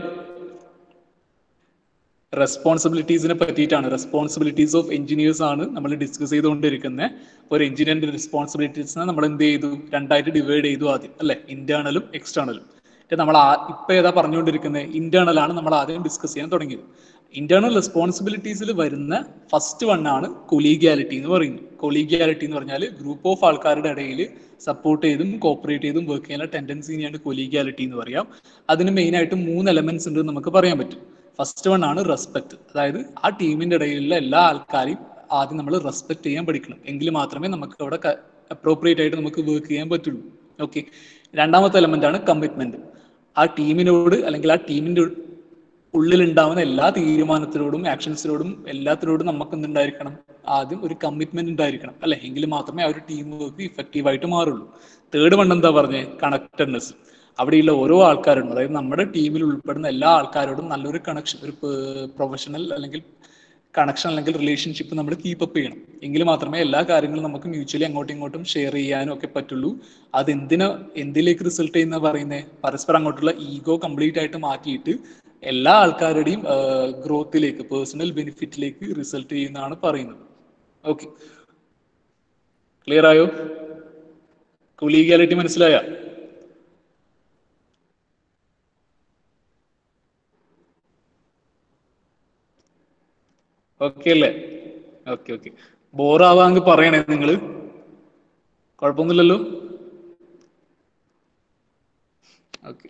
റെസ്പോൺസിബിലിറ്റീസിനെ പറ്റിയിട്ടാണ് റെസ്പോൺസിബിലിറ്റീസ് ഓഫ് എഞ്ചിനീയേഴ്സ് ആണ് നമ്മൾ ഡിസ്കസ് ചെയ്തുകൊണ്ടിരിക്കുന്നത് ഒരു എഞ്ചിനീയറിന്റെ റെസ്പോൺസിബിലിറ്റീസിനെ നമ്മൾ എന്ത് ചെയ്തു രണ്ടായിട്ട് ഡിവൈഡ് ചെയ്തു ആദ്യം അല്ലെ ഇന്റേണലും എക്സ്റ്റേണലും നമ്മൾ ഇപ്പൊ ഏതാ പറഞ്ഞുകൊണ്ടിരിക്കുന്നത് ഇന്റേണൽ ആണ് നമ്മൾ ആദ്യം ഡിസ്കസ് ചെയ്യാൻ തുടങ്ങിയത് ഇന്റേണൽ റെസ്പോൺസിബിലിറ്റീസിൽ വരുന്ന ഫസ്റ്റ് വൺ ആണ് കൊലീഗാലിറ്റി എന്ന് പറയുന്നത് കൊലീഗാലിറ്റി എന്ന് പറഞ്ഞാൽ ഗ്രൂപ്പ് ഓഫ് ആൾക്കാരുടെ ഇടയിൽ സപ്പോർട്ട് ചെയ്തും കോപ്പറേറ്റ് ചെയ്തും വർക്ക് ചെയ്യാനുള്ള ടെൻഡൻസിനെയാണ് കൊലീഗാലിറ്റി എന്ന് പറയാം അതിന് മെയിൻ ആയിട്ട് മൂന്ന് എലമെന്റ്സ് ഉണ്ട് നമുക്ക് പറയാൻ പറ്റും ഫസ്റ്റ് വൺ ആണ് റെസ്പെക്ട് അതായത് ആ ടീമിന്റെ ഇടയിലുള്ള എല്ലാ ആൾക്കാരെയും ആദ്യം നമ്മൾ റെസ്പെക്ട് ചെയ്യാൻ പഠിക്കണം എങ്കിൽ മാത്രമേ നമുക്ക് അവിടെ അപ്രോപ്രിയേറ്റ് ആയിട്ട് നമുക്ക് വർക്ക് ചെയ്യാൻ പറ്റുള്ളൂ ഓക്കെ രണ്ടാമത്തെ എലമെന്റ് ആണ് കമ്മിറ്റ്മെന്റ് ആ ടീമിനോട് അല്ലെങ്കിൽ ആ ടീമിന്റെ ഉള്ളിലുണ്ടാവുന്ന എല്ലാ തീരുമാനത്തിനോടും ആക്ഷൻസിനോടും എല്ലാത്തിനോടും നമുക്ക് എന്തുണ്ടായിരിക്കണം ആദ്യം ഒരു കമ്മിറ്റ്മെന്റ് ഉണ്ടായിരിക്കണം അല്ലെ എങ്കിൽ മാത്രമേ ആ ഒരു ടീം വർക്ക് ഇഫക്റ്റീവ് ആയിട്ട് മാറുള്ളൂ തേർഡ് വൺ എന്താ പറഞ്ഞേ കണക്റ്റഡ്നെസ് അവിടെയുള്ള ഓരോ ആൾക്കാരോടും അതായത് നമ്മുടെ ടീമിൽ ഉൾപ്പെടുന്ന എല്ലാ ആൾക്കാരോടും നല്ലൊരു കണക്ഷൻ ഒരു പ്രൊഫഷണൽ അല്ലെങ്കിൽ കണക്ഷൻ അല്ലെങ്കിൽ റിലേഷൻഷിപ്പ് നമ്മൾ കീപ്പ് അപ്പ് ചെയ്യണം എങ്കിൽ മാത്രമേ എല്ലാ കാര്യങ്ങളും നമുക്ക് മ്യൂച്വലി അങ്ങോട്ടും ഇങ്ങോട്ടും ഷെയർ ചെയ്യാനും ഒക്കെ പറ്റുള്ളൂ അത് എന്തിനാ എന്തിലേക്ക് റിസൾട്ട് ചെയ്യുന്ന പറയുന്നത് പരസ്പരം അങ്ങോട്ടുള്ള ഈഗോ കംപ്ലീറ്റ് ആയിട്ട് മാറ്റിയിട്ട് എല്ലാ ആൾക്കാരുടെയും ഗ്രോത്തിലേക്ക് പേഴ്സണൽ ബെനിഫിറ്റിലേക്ക് റിസൾട്ട് ചെയ്യുന്നതാണ് പറയുന്നത് ഓക്കെ ക്ലിയർ ആയോ കൊലീഗാലിറ്റി മനസ്സിലായ ഓക്കെ അല്ലേ ഓക്കെ ഓക്കെ ബോറാവാങ്ക് പറയണേ നിങ്ങള് കുഴപ്പമൊന്നുമില്ലല്ലോ okay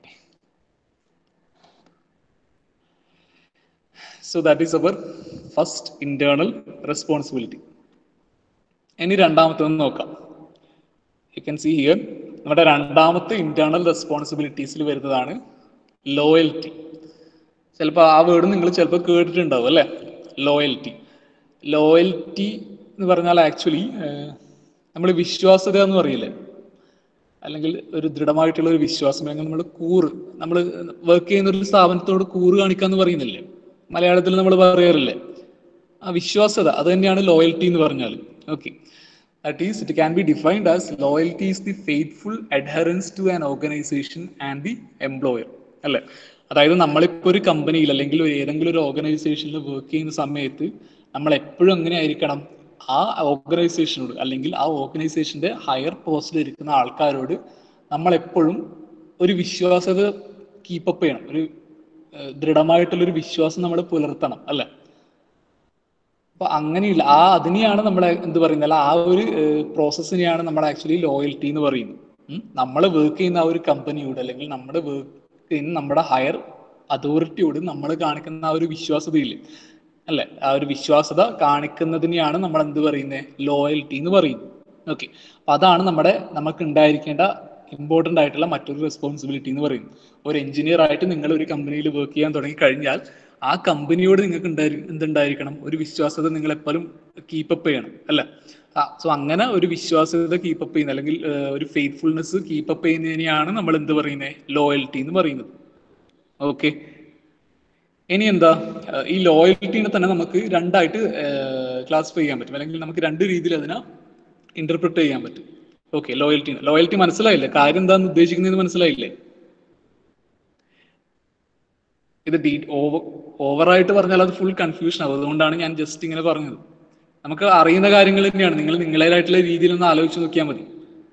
so that is our first internal responsibility ഇനി രണ്ടാമത്തെ ഒന്ന് നോക്കാം യു കൻ സി ഹിയർ നമ്മുടെ രണ്ടാമത്തെ ഇന്റേണൽ റെസ്പോൺസിബിലിറ്റീസിൽ വരുന്നതാണ് ലോയൽറ്റി ചിലപ്പോൾ ആ വേർഡ് നിങ്ങൾ ചിലപ്പോൾ കേട്ടിട്ടുണ്ടാവും അല്ലേ ലോയൽറ്റി ലോയൽറ്റി എന്ന് പറഞ്ഞാൽ ആക്ച്വലി നമ്മൾ വിശ്വാസത എന്ന് പറയില്ലേ അല്ലെങ്കിൽ ഒരു ദൃഢമായിട്ടുള്ള ഒരു വിശ്വാസം അല്ലെങ്കിൽ നമ്മൾ കൂറ് നമ്മൾ വർക്ക് ചെയ്യുന്ന ഒരു സ്ഥാപനത്തോട് കൂറ് കാണിക്കാന്ന് പറയുന്നില്ലേ മലയാളത്തിൽ നമ്മൾ പറയാറില്ലേ ആ വിശ്വാസത അത് തന്നെയാണ് ലോയൽറ്റി എന്ന് പറഞ്ഞാൽ okay that is it can be defined as loyalty is the faithful adherence to an organization and the employer അല്ലേ അതായത് നമ്മളിപ്പോൾ ഒരു കമ്പനിയിൽ അല്ലെങ്കിൽ ഒരു ഏതെങ്കിലും ഒരു ഓർഗനൈസേഷനിൽ വർക്ക് ചെയ്യുന്ന സമയത്ത് നമ്മൾ എപ്പോഴും എങ്ങനെ ആയിരിക്കണം ആ ഓർഗനൈസേഷനോട് അല്ലെങ്കിൽ ആ ഓർഗനൈസേഷന്റെ ഹയർ പോസ്റ്റിൽ ഇരിക്കുന്ന ആൾക്കാരോട് നമ്മൾ എപ്പോഴും ഒരു വിശ്വാസത കീപ്പപ്പ് ചെയ്യണം ഒരു ഏഹ്, ദൃഢമായിട്ടുള്ളൊരു വിശ്വാസം നമ്മൾ പുലർത്തണം അല്ലെ അപ്പൊ അങ്ങനെയില്ല ആ അതിനെയാണ് നമ്മൾ എന്ത് പറയുന്നത് ആ ഒരു പ്രോസസ്സിനെയാണ് നമ്മൾ ആക്ച്വലി ലോയൽറ്റി എന്ന് പറയുന്നത് നമ്മൾ വർക്ക് ചെയ്യുന്ന ആ ഒരു കമ്പനിയോട് അല്ലെങ്കിൽ നമ്മുടെ വർക്ക് ചെയ്യുന്ന നമ്മുടെ ഹയർ അതോറിറ്റിയോട് നമ്മൾ കാണിക്കുന്ന ആ ഒരു വിശ്വാസതയില്ലേ അല്ലെ ആ ഒരു വിശ്വാസത കാണിക്കുന്നതിനെയാണ് നമ്മൾ എന്ത് പറയുന്നത് ലോയൽറ്റി എന്ന് പറയുന്നത് ഓക്കെ അപ്പൊ അതാണ് നമ്മുടെ നമുക്ക് ഉണ്ടായിരിക്കേണ്ട ഇമ്പോർട്ടന്റ് ആയിട്ടുള്ള മറ്റൊരു റെസ്പോൺസിബിലിറ്റി എന്ന് പറയുന്നത് ഒരു എഞ്ചിനീയർ ആയിട്ട് നിങ്ങൾ ഒരു കമ്പനിയിൽ വർക്ക് ചെയ്യാൻ തുടങ്ങി കഴിഞ്ഞാൽ ആ കമ്പനിയോട് നിങ്ങൾക്ക് ഉണ്ടായി എന്തുണ്ടായിരിക്കണം ഒരു വിശ്വാസത നിങ്ങൾ എപ്പോഴും കീപ്പപ്പ് ചെയ്യണം അല്ലെ സോ അങ്ങനെ ഒരു വിശ്വാസ്യത കീപ്പപ്പ് ചെയ്യുന്ന അല്ലെങ്കിൽ ഏഹ്, ഒരു ഫെയ്ത്ത്ഫുൾനെസ് കീപ്പപ്പ് ചെയ്യുന്നതിനെയാണ് നമ്മൾ എന്ത് പറയുന്നത് ലോയൽറ്റി എന്ന് പറയുന്നത് ഓക്കെ ഇനി എന്താ ഏഹ്, ഈ ലോയൽറ്റിനെ തന്നെ നമുക്ക് രണ്ടായിട്ട് ക്ലാസിഫൈ ചെയ്യാൻ പറ്റും അല്ലെങ്കിൽ നമുക്ക് രണ്ട് രീതിയിൽ അതിനെ ഇന്റർപ്രിറ്റ് ചെയ്യാൻ പറ്റും ഓക്കെ ലോയൽറ്റി ലോയൽറ്റി മനസ്സിലായില്ലേ കാര്യം എന്താന്ന് ഉദ്ദേശിക്കുന്നതെന്ന് മനസ്സിലായില്ലേ ഇത് ഡീ ഓവർ ഓവറായിട്ട് പറഞ്ഞാൽ അത് ഫുൾ കൺഫ്യൂഷൻ ആവും അതുകൊണ്ടാണ് ഞാൻ ജസ്റ്റ് ഇങ്ങനെ പറഞ്ഞത് നമുക്ക് അറിയുന്ന കാര്യങ്ങൾ തന്നെയാണ് നിങ്ങൾ നിങ്ങളേതായിട്ടുള്ള രീതിയിൽ ഒന്ന് ആലോചിച്ച് നോക്കിയാൽ മതി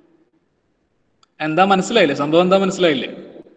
എന്താ മനസ്സിലായില്ലേ സംഭവം എന്താ മനസ്സിലായില്ലേ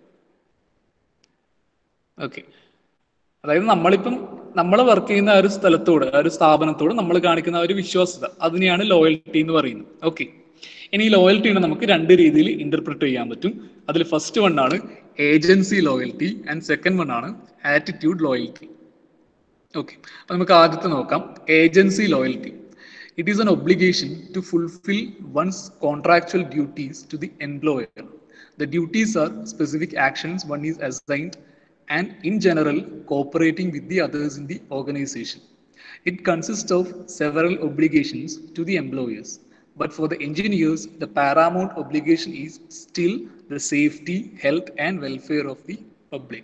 ഓക്കെ അതായത് നമ്മളിപ്പം നമ്മൾ വർക്ക് ചെയ്യുന്ന ആ ഒരു സ്ഥലത്തോട് ആ ഒരു സ്ഥാപനത്തോട് നമ്മൾ കാണിക്കുന്ന ആ ഒരു വിശ്വാസ്യത അതിനെയാണ് ലോയൽറ്റി എന്ന് പറയുന്നത് ഓക്കെ ഇനി ഈ ലോയൽറ്റിനെ നമുക്ക് രണ്ട് രീതിയിൽ ഇന്റർപ്രിറ്റ് ചെയ്യാൻ പറ്റും അതിൽ ഫസ്റ്റ് വൺ ആണ് agency loyalty and second one ആണ് ആറ്റിറ്റ്യൂഡ് ലോയൽറ്റി ഓക്കെ അപ്പൊ നമുക്ക് ആദ്യത്തെ നോക്കാം agency loyalty it is an obligation to fulfil one's contractual duties to the employer the duties are specific actions one is assigned and in general cooperating with the others in the organization It consists of several obligations to the employers, but for the engineers, the paramount obligation is still the safety, health, and welfare of the public.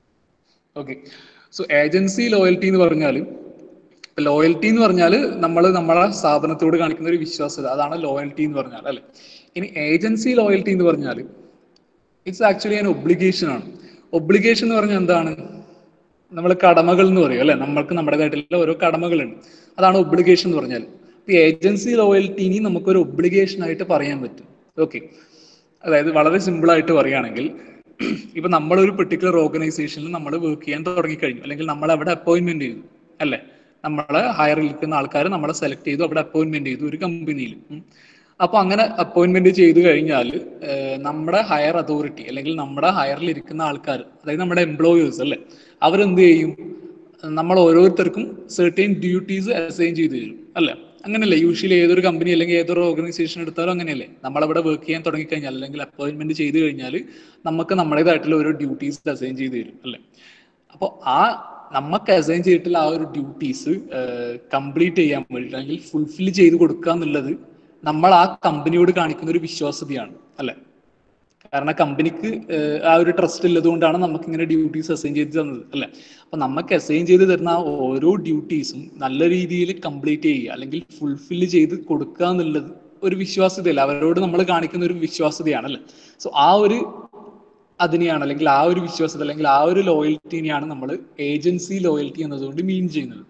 Okay so agency loyalty എന്ന് പറഞ്ഞാൽ loyalty എന്ന് പറഞ്ഞാൽ നമ്മൾ നമ്മളെ സ്ഥാപനത്തോട് കാണിക്കുന്ന ഒരു വിശ്വാസ്യത അതാണ് ലോയൽറ്റി എന്ന് പറഞ്ഞാൽ അല്ലെ ഇനി ഏജൻസി ലോയൽറ്റി എന്ന് പറഞ്ഞാൽ ഇറ്റ്സ് ആക്ച്വലി an ഒബ്ലിഗേഷൻ ആണ് ഒബ്ലിഗേഷൻ എന്ന് പറഞ്ഞാൽ എന്താണ് നമ്മൾ കടമകൾ എന്ന് പറയും അല്ലെ നമ്മൾക്ക് നമ്മുടേതായിട്ടുള്ള ഓരോ കടമകളുണ്ട് അതാണ് ഒബ്ലിഗേഷൻ എന്ന് പറഞ്ഞാൽ ഈ ഏജൻസി ലോയൽറ്റിനി നമുക്കൊരു ഒബ്ലിഗേഷൻ ആയിട്ട് പറയാൻ പറ്റും ഓക്കെ അതായത് വളരെ സിമ്പിൾ ആയിട്ട് പറയുകയാണെങ്കിൽ ഇപ്പൊ നമ്മളൊരു പെർട്ടിക്കുലർ ഓർഗനൈസേഷനിൽ നമ്മൾ വർക്ക് ചെയ്യാൻ തുടങ്ങിക്കഴിഞ്ഞു അല്ലെങ്കിൽ നമ്മൾ അവിടെ അപ്പോയിന്റ്മെന്റ് ചെയ്തു അല്ലെ നമ്മളെ ഹയറിൽ നിൽക്കുന്ന ആൾക്കാർ നമ്മളെ സെലക്ട് ചെയ്തു അവിടെ അപ്പോയിന്റ്മെന്റ് ചെയ്തു ഒരു കമ്പനിയിൽ അപ്പൊ അങ്ങനെ അപ്പോയിന്റ്മെന്റ് ചെയ്തു കഴിഞ്ഞാൽ നമ്മുടെ ഹയർ അതോറിറ്റി അല്ലെങ്കിൽ നമ്മുടെ ഹയറിൽ ഇരിക്കുന്ന ആൾക്കാർ അതായത് നമ്മുടെ എംപ്ലോയേഴ്സ് അല്ലെ അവരെന്ത് ചെയ്യും നമ്മൾ ഓരോരുത്തർക്കും സെർട്ടൈൻ ഡ്യൂട്ടീസ് അസൈൻ ചെയ്തു തരും അല്ലെ അങ്ങനെയല്ലേ യൂഷ്വലി ഏതൊരു കമ്പനി അല്ലെങ്കിൽ ഏതൊരു ഓർഗനൈസേഷൻ എടുത്താലും അങ്ങനെയല്ലേ നമ്മളവിടെ വർക്ക് ചെയ്യാൻ തുടങ്ങിക്കഴിഞ്ഞാൽ അല്ലെങ്കിൽ അപ്പോയിന്റ്മെന്റ് ചെയ്തു കഴിഞ്ഞാൽ നമുക്ക് നമ്മുടേതായിട്ടുള്ള ഓരോ ഡ്യൂട്ടീസ് അസൈൻ ചെയ്തു തരും അല്ലെ അപ്പോൾ ആ നമുക്ക് അസൈൻ ചെയ്തിട്ടുള്ള ആ ഒരു ഡ്യൂട്ടീസ് കംപ്ലീറ്റ് ചെയ്യാൻ വേണ്ടിയിട്ട് അല്ലെങ്കിൽ ഫുൾഫിൽ ചെയ്ത് കൊടുക്കുക എന്നുള്ളത് നമ്മൾ ആ കമ്പനിയോട് കാണിക്കുന്ന ഒരു വിശ്വാസ്യതയാണ് അല്ലെ കാരണം കമ്പനിക്ക് ആ ഒരു ട്രസ്റ്റ് ഉള്ളതുകൊണ്ടാണ് നമുക്ക് ഇങ്ങനെ ഡ്യൂട്ടീസ് അസൈൻ ചെയ്ത് തന്നത് അല്ലെ അപ്പൊ നമുക്ക് അസൈൻ ചെയ്ത് തരുന്ന ആ ഓരോ ഡ്യൂട്ടീസും നല്ല രീതിയിൽ കംപ്ലീറ്റ് ചെയ്യുക അല്ലെങ്കിൽ ഫുൾഫിൽ ചെയ്ത് കൊടുക്കുക എന്നുള്ളത് ഒരു വിശ്വാസ്യതയല്ല അവരോട് നമ്മൾ കാണിക്കുന്ന ഒരു വിശ്വാസ്യതയാണ് അല്ലെ സോ ആ ഒരു അതിനെയാണ് അല്ലെങ്കിൽ ആ ഒരു വിശ്വാസത അല്ലെങ്കിൽ ആ ഒരു ലോയൽറ്റിനെയാണ് നമ്മൾ ഏജൻസി ലോയൽറ്റി എന്നതുകൊണ്ട് മീൻ ചെയ്യുന്നത്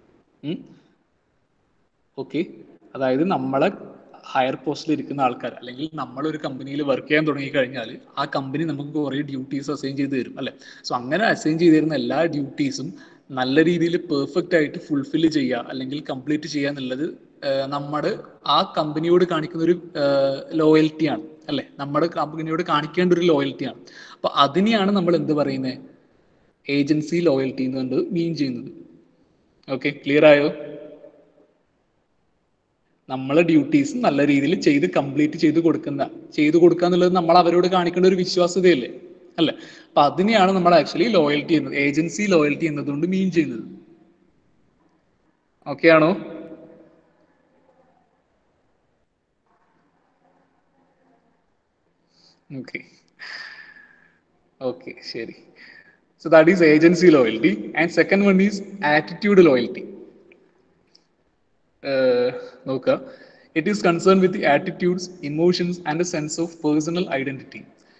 ഓക്കെ അതായത് നമ്മളെ ഹയർ പോസ്റ്റിൽ ഇരിക്കുന്ന ആൾക്കാർ അല്ലെങ്കിൽ നമ്മൾ ഒരു കമ്പനിയിൽ വർക്ക് ചെയ്യാൻ തുടങ്ങി കഴിഞ്ഞാൽ ആ കമ്പനി നമുക്ക് കുറേ ഡ്യൂട്ടീസ് അസൈൻ ചെയ്ത് തരും അല്ലെ സോ അങ്ങനെ അസൈൻ ചെയ്ത് തരുന്ന എല്ലാ ഡ്യൂട്ടീസും നല്ല രീതിയിൽ പെർഫെക്റ്റ് ആയിട്ട് ഫുൾഫിൽ ചെയ്യുക അല്ലെങ്കിൽ കംപ്ലീറ്റ് ചെയ്യുക എന്നുള്ളത് നമ്മുടെ ആ കമ്പനിയോട് കാണിക്കുന്ന ഒരു ലോയൽറ്റിയാണ് അല്ലെ നമ്മുടെ കമ്പനിയോട് കാണിക്കേണ്ട ഒരു ലോയൽറ്റിയാണ് അപ്പൊ അതിനെയാണ് നമ്മൾ എന്ത് പറയുന്നത് ഏജൻസി ലോയൽറ്റി എന്നുകൊണ്ട് മീൻ ചെയ്യുന്നത് ഓക്കെ ക്ലിയർ ആയോ നമ്മളെ ഡ്യൂട്ടീസ് നല്ല രീതിയിൽ ചെയ്ത് കംപ്ലീറ്റ് ചെയ്ത് കൊടുക്കുന്ന ചെയ്തു കൊടുക്കുക എന്നുള്ളത് നമ്മൾ അവരോട് കാണിക്കേണ്ട ഒരു വിശ്വാസ്യതയല്ലേ അല്ലെ അപ്പൊ അതിനെയാണ് നമ്മൾ ആക്ച്വലി ലോയൽറ്റി എന്നത് ഏജൻസി ലോയൽറ്റി എന്നതുകൊണ്ട് മീൻ ചെയ്യുന്നത് ഓക്കെ ആണോ ഓക്കെ ഓക്കെ ശരി so that is agency loyalty and second one is attitude loyalty നോക്കുക it is concern with the attitudes emotions and a sense of personal identity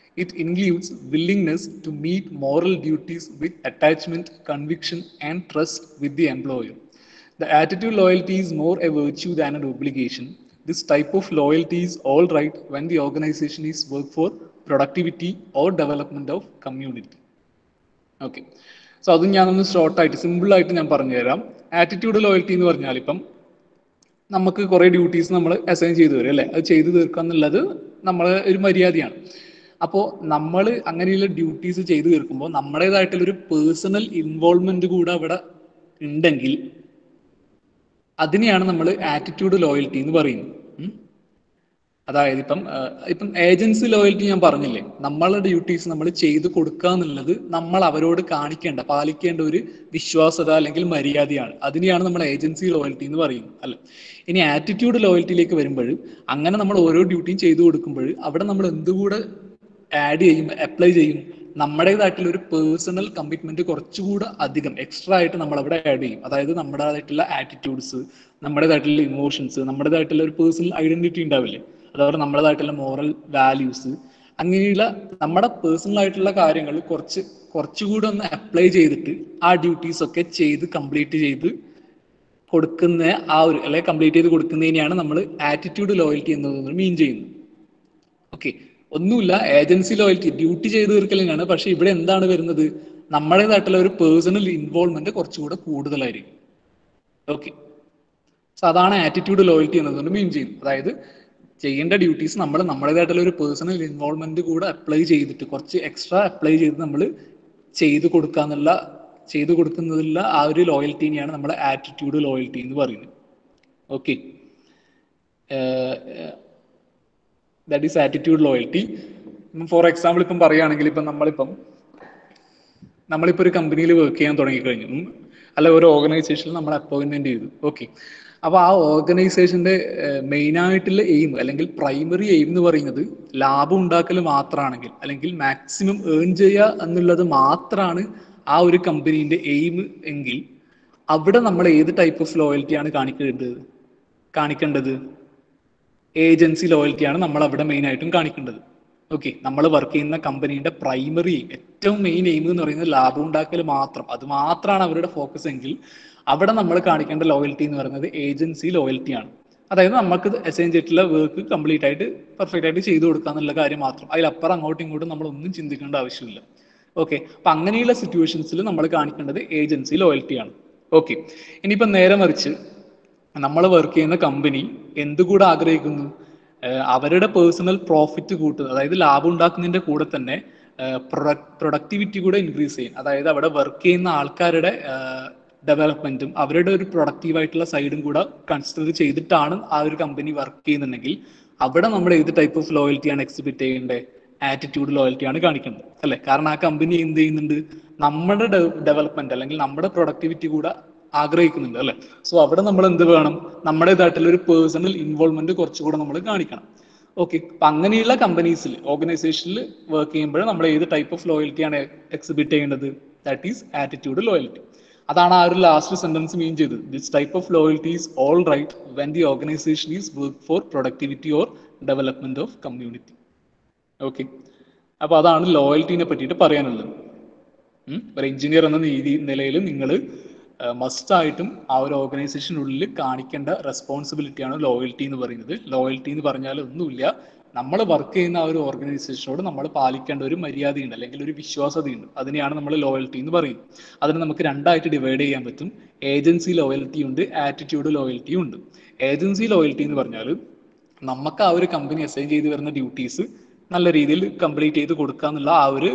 It includes willingness to meet moral duties with attachment, conviction, and trust with the employer. The attitude loyalty is more a virtue than an obligation. This type of loyalty is all right when the organization is work for productivity or development of community. Okay so അത് ഞാനൊന്ന് ഷോർട്ടായിട്ട് സിമ്പിളായിട്ട് ഞാൻ പറഞ്ഞുതരാം attitude loyalty എന്ന് പറഞ്ഞാൽ ഇപ്പം നമുക്ക് കുറേ ഡ്യൂട്ടീസ് നമ്മൾ അസൈൻ ചെയ്തു തരും അല്ലേ അത് ചെയ്തു തീർക്കുക എന്നുള്ളത് നമ്മൾ ഒരു മര്യാദയാണ് അപ്പോൾ നമ്മൾ അങ്ങനെയുള്ള ഡ്യൂട്ടീസ് ചെയ്തു തീർക്കുമ്പോൾ നമ്മുടേതായിട്ടുള്ള ഒരു പേഴ്സണൽ ഇൻവോൾവ്മെന്റ് കൂടെ അവിടെ ഉണ്ടെങ്കിൽ അതിനെയാണ് നമ്മൾ ആറ്റിറ്റ്യൂഡ് ലോയൽറ്റി എന്ന് പറയുന്നത് ഉം. അതായത് ഇപ്പം ആ, ഇപ്പം ഏജൻസി ലോയൽറ്റി ഞാൻ പറഞ്ഞില്ലേ നമ്മളുടെ ഡ്യൂട്ടീസ് നമ്മൾ ചെയ്തു കൊടുക്കുക എന്നുള്ളത് നമ്മൾ അവരോട് കാണിക്കേണ്ട പാലിക്കേണ്ട ഒരു വിശ്വാസത അല്ലെങ്കിൽ മര്യാദയാണ് അതിനെയാണ് നമ്മൾ ഏജൻസി ലോയൽറ്റി എന്ന് പറയുന്നത് അല്ല ഇനി ആറ്റിറ്റ്യൂഡ് ലോയൽറ്റിയിലേക്ക് വരുമ്പോൾ അങ്ങനെ നമ്മൾ ഓരോ ഡ്യൂട്ടിയും ചെയ്തു കൊടുക്കുമ്പോൾ അവിടെ നമ്മൾ എന്തുകൂടെ ആഡ് ചെയ്യും അപ്ലൈ ചെയ്യും നമ്മുടേതായിട്ടുള്ള ഒരു പേഴ്സണൽ കമ്മിറ്റ്മെന്റ് കുറച്ചുകൂടെ അധികം എക്സ്ട്രാ ആയിട്ട് നമ്മൾ അവിടെ ആഡ് ചെയ്യും അതായത് നമ്മുടേതായിട്ടുള്ള ആറ്റിറ്റ്യൂഡ്സ് നമ്മുടേതായിട്ടുള്ള ഇമോഷൻസ് നമ്മുടേതായിട്ടുള്ള ഒരു പേഴ്സണൽ ഐഡന്റിറ്റി ഉണ്ടാവില്ലേ അതേപോലെ നമ്മുടേതായിട്ടുള്ള മോറൽ വാല്യൂസ് അങ്ങനെയുള്ള നമ്മുടെ പേഴ്സണൽ ആയിട്ടുള്ള കാര്യങ്ങൾ കുറച്ച് കുറച്ചുകൂടെ ഒന്ന് അപ്ലൈ ചെയ്തിട്ട് ആ ഡ്യൂട്ടീസ് ഒക്കെ ചെയ്ത് കംപ്ലീറ്റ് ചെയ്ത് കൊടുക്കുന്ന ആ ഒരു അല്ലെങ്കിൽ കംപ്ലീറ്റ് ചെയ്ത് കൊടുക്കുന്നതിനെയാണ് നമ്മൾ ആറ്റിറ്റ്യൂഡ് ലോയൽറ്റി എന്നതുകൊണ്ട് മീൻ ചെയ്യുന്നത് ഓക്കെ ഒന്നുമില്ല ഏജൻസി ലോയൽറ്റി ഡ്യൂട്ടി ചെയ്ത് തീർക്കലിനാണ് പക്ഷെ ഇവിടെ എന്താണ് വരുന്നത് നമ്മുടേതായിട്ടുള്ള ഒരു പേഴ്സണൽ ഇൻവോൾവ്മെന്റ് കുറച്ചുകൂടെ കൂടുതലായിരിക്കും ഓക്കെ സോ അതാണ് ആറ്റിറ്റ്യൂഡ് ലോയൽറ്റി എന്നതുകൊണ്ട് മീൻ ചെയ്യുന്നത് അതായത് ചെയ്യേണ്ട ഡ്യൂട്ടീസ് നമ്മൾ നമ്മുടേതായിട്ടുള്ള ഒരു പേഴ്സണൽ ഇൻവോൾവ്മെന്റ് കൂടെ അപ്ലൈ ചെയ്തിട്ട് കുറച്ച് എക്സ്ട്രാ അപ്ലൈ ചെയ്ത് നമ്മൾ ചെയ്തു കൊടുക്കാന്നുള്ള ചെയ്തു കൊടുക്കുന്നതിലുള്ള ആ ഒരു ലോയൽറ്റീനെയാണ് നമ്മൾ ആറ്റിറ്റ്യൂഡ് ലോയൽറ്റി എന്ന് പറയുന്നത് okay that is attitude loyalty for example ഇപ്പം പറയുകയാണെങ്കിൽ ഇപ്പം നമ്മളിപ്പം നമ്മളിപ്പോൾ ഒരു കമ്പനിയിൽ വർക്ക് ചെയ്യാൻ തുടങ്ങിക്കഴിഞ്ഞു ഉം. അല്ല ഒരു ഓർഗനൈസേഷനിൽ നമ്മൾ അപ്പോയിൻമെന്റ് ചെയ്തു ഓക്കെ അപ്പോൾ ആ ഓർഗനൈസേഷന്റെ മെയിൻ ആയിട്ടുള്ള എയിം അല്ലെങ്കിൽ പ്രൈമറി എയിം എന്ന് പറയുന്നത് ലാഭം ഉണ്ടാക്കൽ മാത്രമാണെങ്കിൽ അല്ലെങ്കിൽ മാക്സിമം ഏൺ ചെയ്യുക എന്നുള്ളത് മാത്രമാണ് ആ ഒരു കമ്പനീന്റെ എയിം എങ്കിൽ അവിടെ നമ്മൾ ഏത് ടൈപ്പ് ഓഫ് ലോയൽറ്റിയാണ് കാണിക്കേണ്ടത് കാണിക്കേണ്ടത് ഏജൻസി ലോയൽറ്റിയാണ് നമ്മൾ അവിടെ മെയിൻ ആയിട്ടും കാണിക്കേണ്ടത് ഓക്കെ നമ്മൾ വർക്ക് ചെയ്യുന്ന കമ്പനീന്റെ പ്രൈമറി ഏറ്റവും മെയിൻ എയിം എന്ന് പറയുന്നത് ലാഭം ഉണ്ടാക്കൽ മാത്രം അത് മാത്രമാണ് അവരുടെ ഫോക്കസ് എങ്കിൽ അവിടെ നമ്മൾ കാണിക്കേണ്ട ലോയൽറ്റി എന്ന് പറയുന്നത് ഏജൻസി ലോയൽറ്റിയാണ് അതായത് നമുക്ക് അസൈൻ ചെയ്തിട്ടുള്ള വർക്ക് കംപ്ലീറ്റ് ആയിട്ട് പെർഫെക്റ്റ് ആയിട്ട് ചെയ്തു കൊടുക്കുക എന്നുള്ള കാര്യം മാത്രം അതിലപ്പുറം അങ്ങോട്ടും ഇങ്ങോട്ടും നമ്മൾ ഒന്നും ചിന്തിക്കേണ്ട ആവശ്യമില്ല ഓക്കെ അപ്പൊ അങ്ങനെയുള്ള സിറ്റുവേഷൻസിൽ നമ്മൾ കാണിക്കേണ്ടത് ഏജൻസി ലോയൽറ്റിയാണ് ഓക്കെ ഇനിയിപ്പോ നേരെ മറിച്ച് നമ്മൾ വർക്ക് ചെയ്യുന്ന കമ്പനി എന്തുകൂടെ ആഗ്രഹിക്കുന്നു ഏഹ് അവരുടെ പേഴ്സണൽ പ്രോഫിറ്റ് കൂട്ടുക അതായത് ലാഭം ഉണ്ടാക്കുന്നതിന്റെ കൂടെ തന്നെ പ്രൊഡക്ടിവിറ്റി കൂടെ ഇൻക്രീസ് ചെയ്യും അതായത് അവിടെ വർക്ക് ചെയ്യുന്ന ആൾക്കാരുടെ ഡെവലപ്മെന്റും അവരുടെ ഒരു പ്രൊഡക്റ്റീവ് ആയിട്ടുള്ള സൈഡും കൂടെ കൺസിഡർ ചെയ്തിട്ടാണ് ആ ഒരു കമ്പനി വർക്ക് ചെയ്യുന്നുണ്ടെങ്കിൽ അവിടെ നമ്മൾ ഏത് ടൈപ്പ് ഓഫ് ലോയൽറ്റിയാണ് എക്സിബിറ്റ് ചെയ്യേണ്ടത് ആറ്റിറ്റ്യൂഡ് ലോയൽറ്റിയാണ് കാണിക്കേണ്ടത് അല്ലെ കാരണം ആ കമ്പനി എന്ത് ചെയ്യുന്നുണ്ട് നമ്മുടെ ഡെവലപ്മെന്റ് അല്ലെങ്കിൽ നമ്മുടെ പ്രൊഡക്ടിവിറ്റി കൂടെ ആഗ്രഹിക്കുന്നുണ്ട് അല്ലെ സോ അവിടെ നമ്മൾ എന്ത് വേണം നമ്മുടേതായിട്ടുള്ള ഒരു പേഴ്സണൽ ഇൻവോൾവ്മെന്റ് കുറച്ചുകൂടെ നമ്മൾ കാണിക്കണം ഓക്കെ അപ്പൊ അങ്ങനെയുള്ള കമ്പനീസിൽ ഓർഗനൈസേഷനിൽ വർക്ക് ചെയ്യുമ്പോൾ നമ്മൾ ഏത് ടൈപ്പ് ഓഫ് ലോയൽറ്റിയാണ് എക്സിബിറ്റ് ചെയ്യേണ്ടത് ദാറ്റ് ഈസ് ആറ്റിറ്റ്യൂഡ് ലോയൽറ്റി അതാണ് ആ ഒരു ലാസ്റ്റ് സെന്റൻസ് മീൻ ചെയ്തത് this type of loyalty is all right when the organization is work for productivity or development of community okay അപ്പൊ അതാണ് ലോയൽറ്റിനെ പറ്റിയിട്ട് പറയാനുള്ളത് ഉം. ഒരു എഞ്ചിനീയർ എന്ന രീതി നിലയിൽ നിങ്ങൾ മസ്റ്റ് ആയിട്ടും ആ ഒരു ഓർഗനൈസേഷനുള്ളിൽ കാണിക്കേണ്ട റെസ്പോൺസിബിലിറ്റിയാണ് ലോയൽറ്റി എന്ന് പറയുന്നത് ലോയൽറ്റി എന്ന് പറഞ്ഞാൽ ഒന്നുമില്ല നമ്മൾ വർക്ക് ചെയ്യുന്ന ആ ഒരു ഓർഗനൈസേഷനോട് നമ്മൾ പാലിക്കേണ്ട ഒരു മര്യാദയുണ്ട് അല്ലെങ്കിൽ ഒരു വിശ്വാസതയുണ്ട് അതിനെയാണ് നമ്മൾ ലോയൽറ്റി എന്ന് പറയുന്നത് അതിന് നമുക്ക് രണ്ടായിട്ട് ഡിവൈഡ് ചെയ്യാൻ പറ്റും ഏജൻസി ലോയൽറ്റി ഉണ്ട് ആറ്റിറ്റ്യൂഡ് ലോയൽറ്റി ഉണ്ട് ഏജൻസി ലോയൽറ്റി എന്ന് പറഞ്ഞാൽ നമുക്ക് ആ ഒരു കമ്പനി അസൈൻ ചെയ്ത് വരുന്ന ഡ്യൂട്ടീസ് നല്ല രീതിയിൽ കംപ്ലീറ്റ് ചെയ്ത് കൊടുക്കുക എന്നുള്ള ആ ഒരു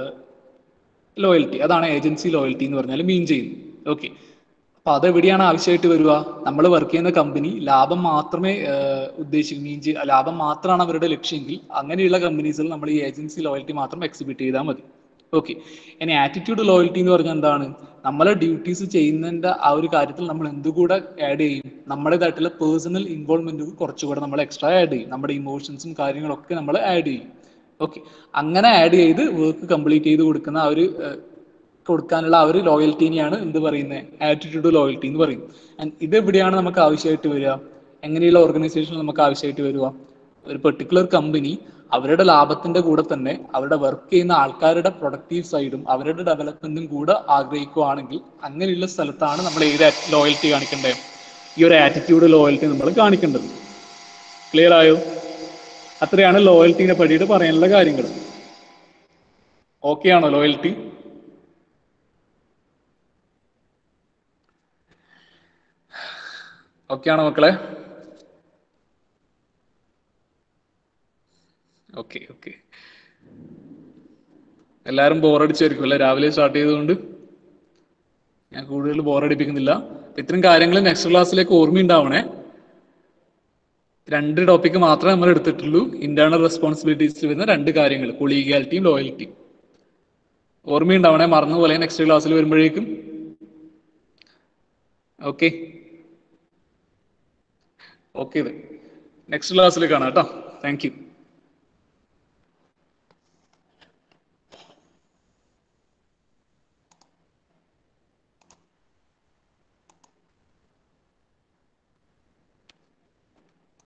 ലോയൽറ്റി അതാണ് ഏജൻസി ലോയൽറ്റി എന്ന് പറഞ്ഞാൽ മീൻ ചെയ്യുന്നത് ഓക്കെ അപ്പൊ അതെവിടെയാണ് ആവശ്യമായിട്ട് വരിക നമ്മൾ വർക്ക് ചെയ്യുന്ന കമ്പനി ലാഭം മാത്രമേ ഉദ്ദേശിക്കും മീൻ ചെയ്യ ലാഭം മാത്രമാണ് അവരുടെ ലക്ഷ്യമെങ്കിൽ അങ്ങനെയുള്ള കമ്പനീസിൽ നമ്മൾ ഈ ഏജൻസി ലോയൽറ്റി മാത്രം എക്സിബിറ്റ് ചെയ്താൽ മതി ഓക്കെ ഇനി ആറ്റിറ്റ്യൂഡ് ലോയൽറ്റി എന്ന് പറഞ്ഞാൽ എന്താണ് നമ്മളെ ഡ്യൂട്ടീസ് ചെയ്യുന്നതിന്റെ ആ ഒരു കാര്യത്തിൽ നമ്മൾ എന്തുകൂടെ ആഡ് ചെയ്യും നമ്മുടേതായിട്ടുള്ള പേഴ്സണൽ ഇൻവോൾവ്മെന്റ് കുറച്ചുകൂടെ നമ്മൾ എക്സ്ട്രാ ആഡ് ചെയ്യും നമ്മുടെ ഇമോഷൻസും കാര്യങ്ങളൊക്കെ നമ്മൾ ആഡ് ചെയ്യും ഓക്കെ അങ്ങനെ ആഡ് ചെയ്ത് വർക്ക് കംപ്ലീറ്റ് ചെയ്ത് കൊടുക്കുന്ന ആ ഒരു ഏഹ്, കൊടുക്കാനുള്ള ആ ഒരു ലോയൽറ്റീനെയാണ് എന്ത് പറയുന്നത് ആറ്റിറ്റ്യൂഡ് ലോയൽറ്റി എന്ന് പറയുന്നത് ആൻഡ് ഇത് എവിടെയാണ് നമുക്ക് ആവശ്യമായിട്ട് വരിക എങ്ങനെയുള്ള ഓർഗനൈസേഷൻ നമുക്ക് ആവശ്യമായിട്ട് വരിക ഒരു പെർട്ടിക്കുലർ കമ്പനി അവരുടെ ലാഭത്തിന്റെ കൂടെ തന്നെ അവരുടെ വർക്ക് ചെയ്യുന്ന ആൾക്കാരുടെ പ്രൊഡക്റ്റീവ് സൈഡും അവരുടെ ഡെവലപ്മെന്റും കൂടെ ആഗ്രഹിക്കുകയാണെങ്കിൽ അങ്ങനെയുള്ള സ്ഥലത്താണ് നമ്മൾ ഏത് ലോയൽറ്റി കാണിക്കേണ്ടത് ഈ ഒരു ആറ്റിറ്റ്യൂഡ് ലോയൽറ്റി നമ്മൾ കാണിക്കേണ്ടത് ക്ലിയർ ആയോ അത്രയാണ് ലോയൽറ്റിനെ പറ്റിയിട്ട് പറയാനുള്ള കാര്യങ്ങൾ ഓക്കെ ആണോ ലോയൽറ്റി ഓക്കെ ആണോ മക്കളെ ഓക്കെ ഓക്കെ എല്ലാവരും ബോറടിച്ചായിരിക്കും അല്ലേ രാവിലെ സ്റ്റാർട്ട് ചെയ്തുകൊണ്ട് ഞാൻ കൂടുതൽ ബോറടിപ്പിക്കുന്നില്ല ഇത്തരം കാര്യങ്ങൾ നെക്സ്റ്റ് ക്ലാസ്സിലേക്ക് ഓർമ്മയുണ്ടാവണേ രണ്ട് ടോപ്പിക്ക് മാത്രമേ നമ്മൾ എടുത്തിട്ടുള്ളൂ ഇന്റേണൽ റെസ്പോൺസിബിലിറ്റീസിൽ വരുന്ന രണ്ട് കാര്യങ്ങൾ കൊളീഗാലിറ്റിയും ലോയൽറ്റിയും ഓർമ്മയുണ്ടാവണേ മറന്നുപോലെ നെക്സ്റ്റ് ക്ലാസ്സിൽ വരുമ്പോഴേക്കും ഓക്കെ ഓക്കെ ഇത് നെക്സ്റ്റ് ക്ലാസ്സിൽ കാണാം കേട്ടോ താങ്ക് യു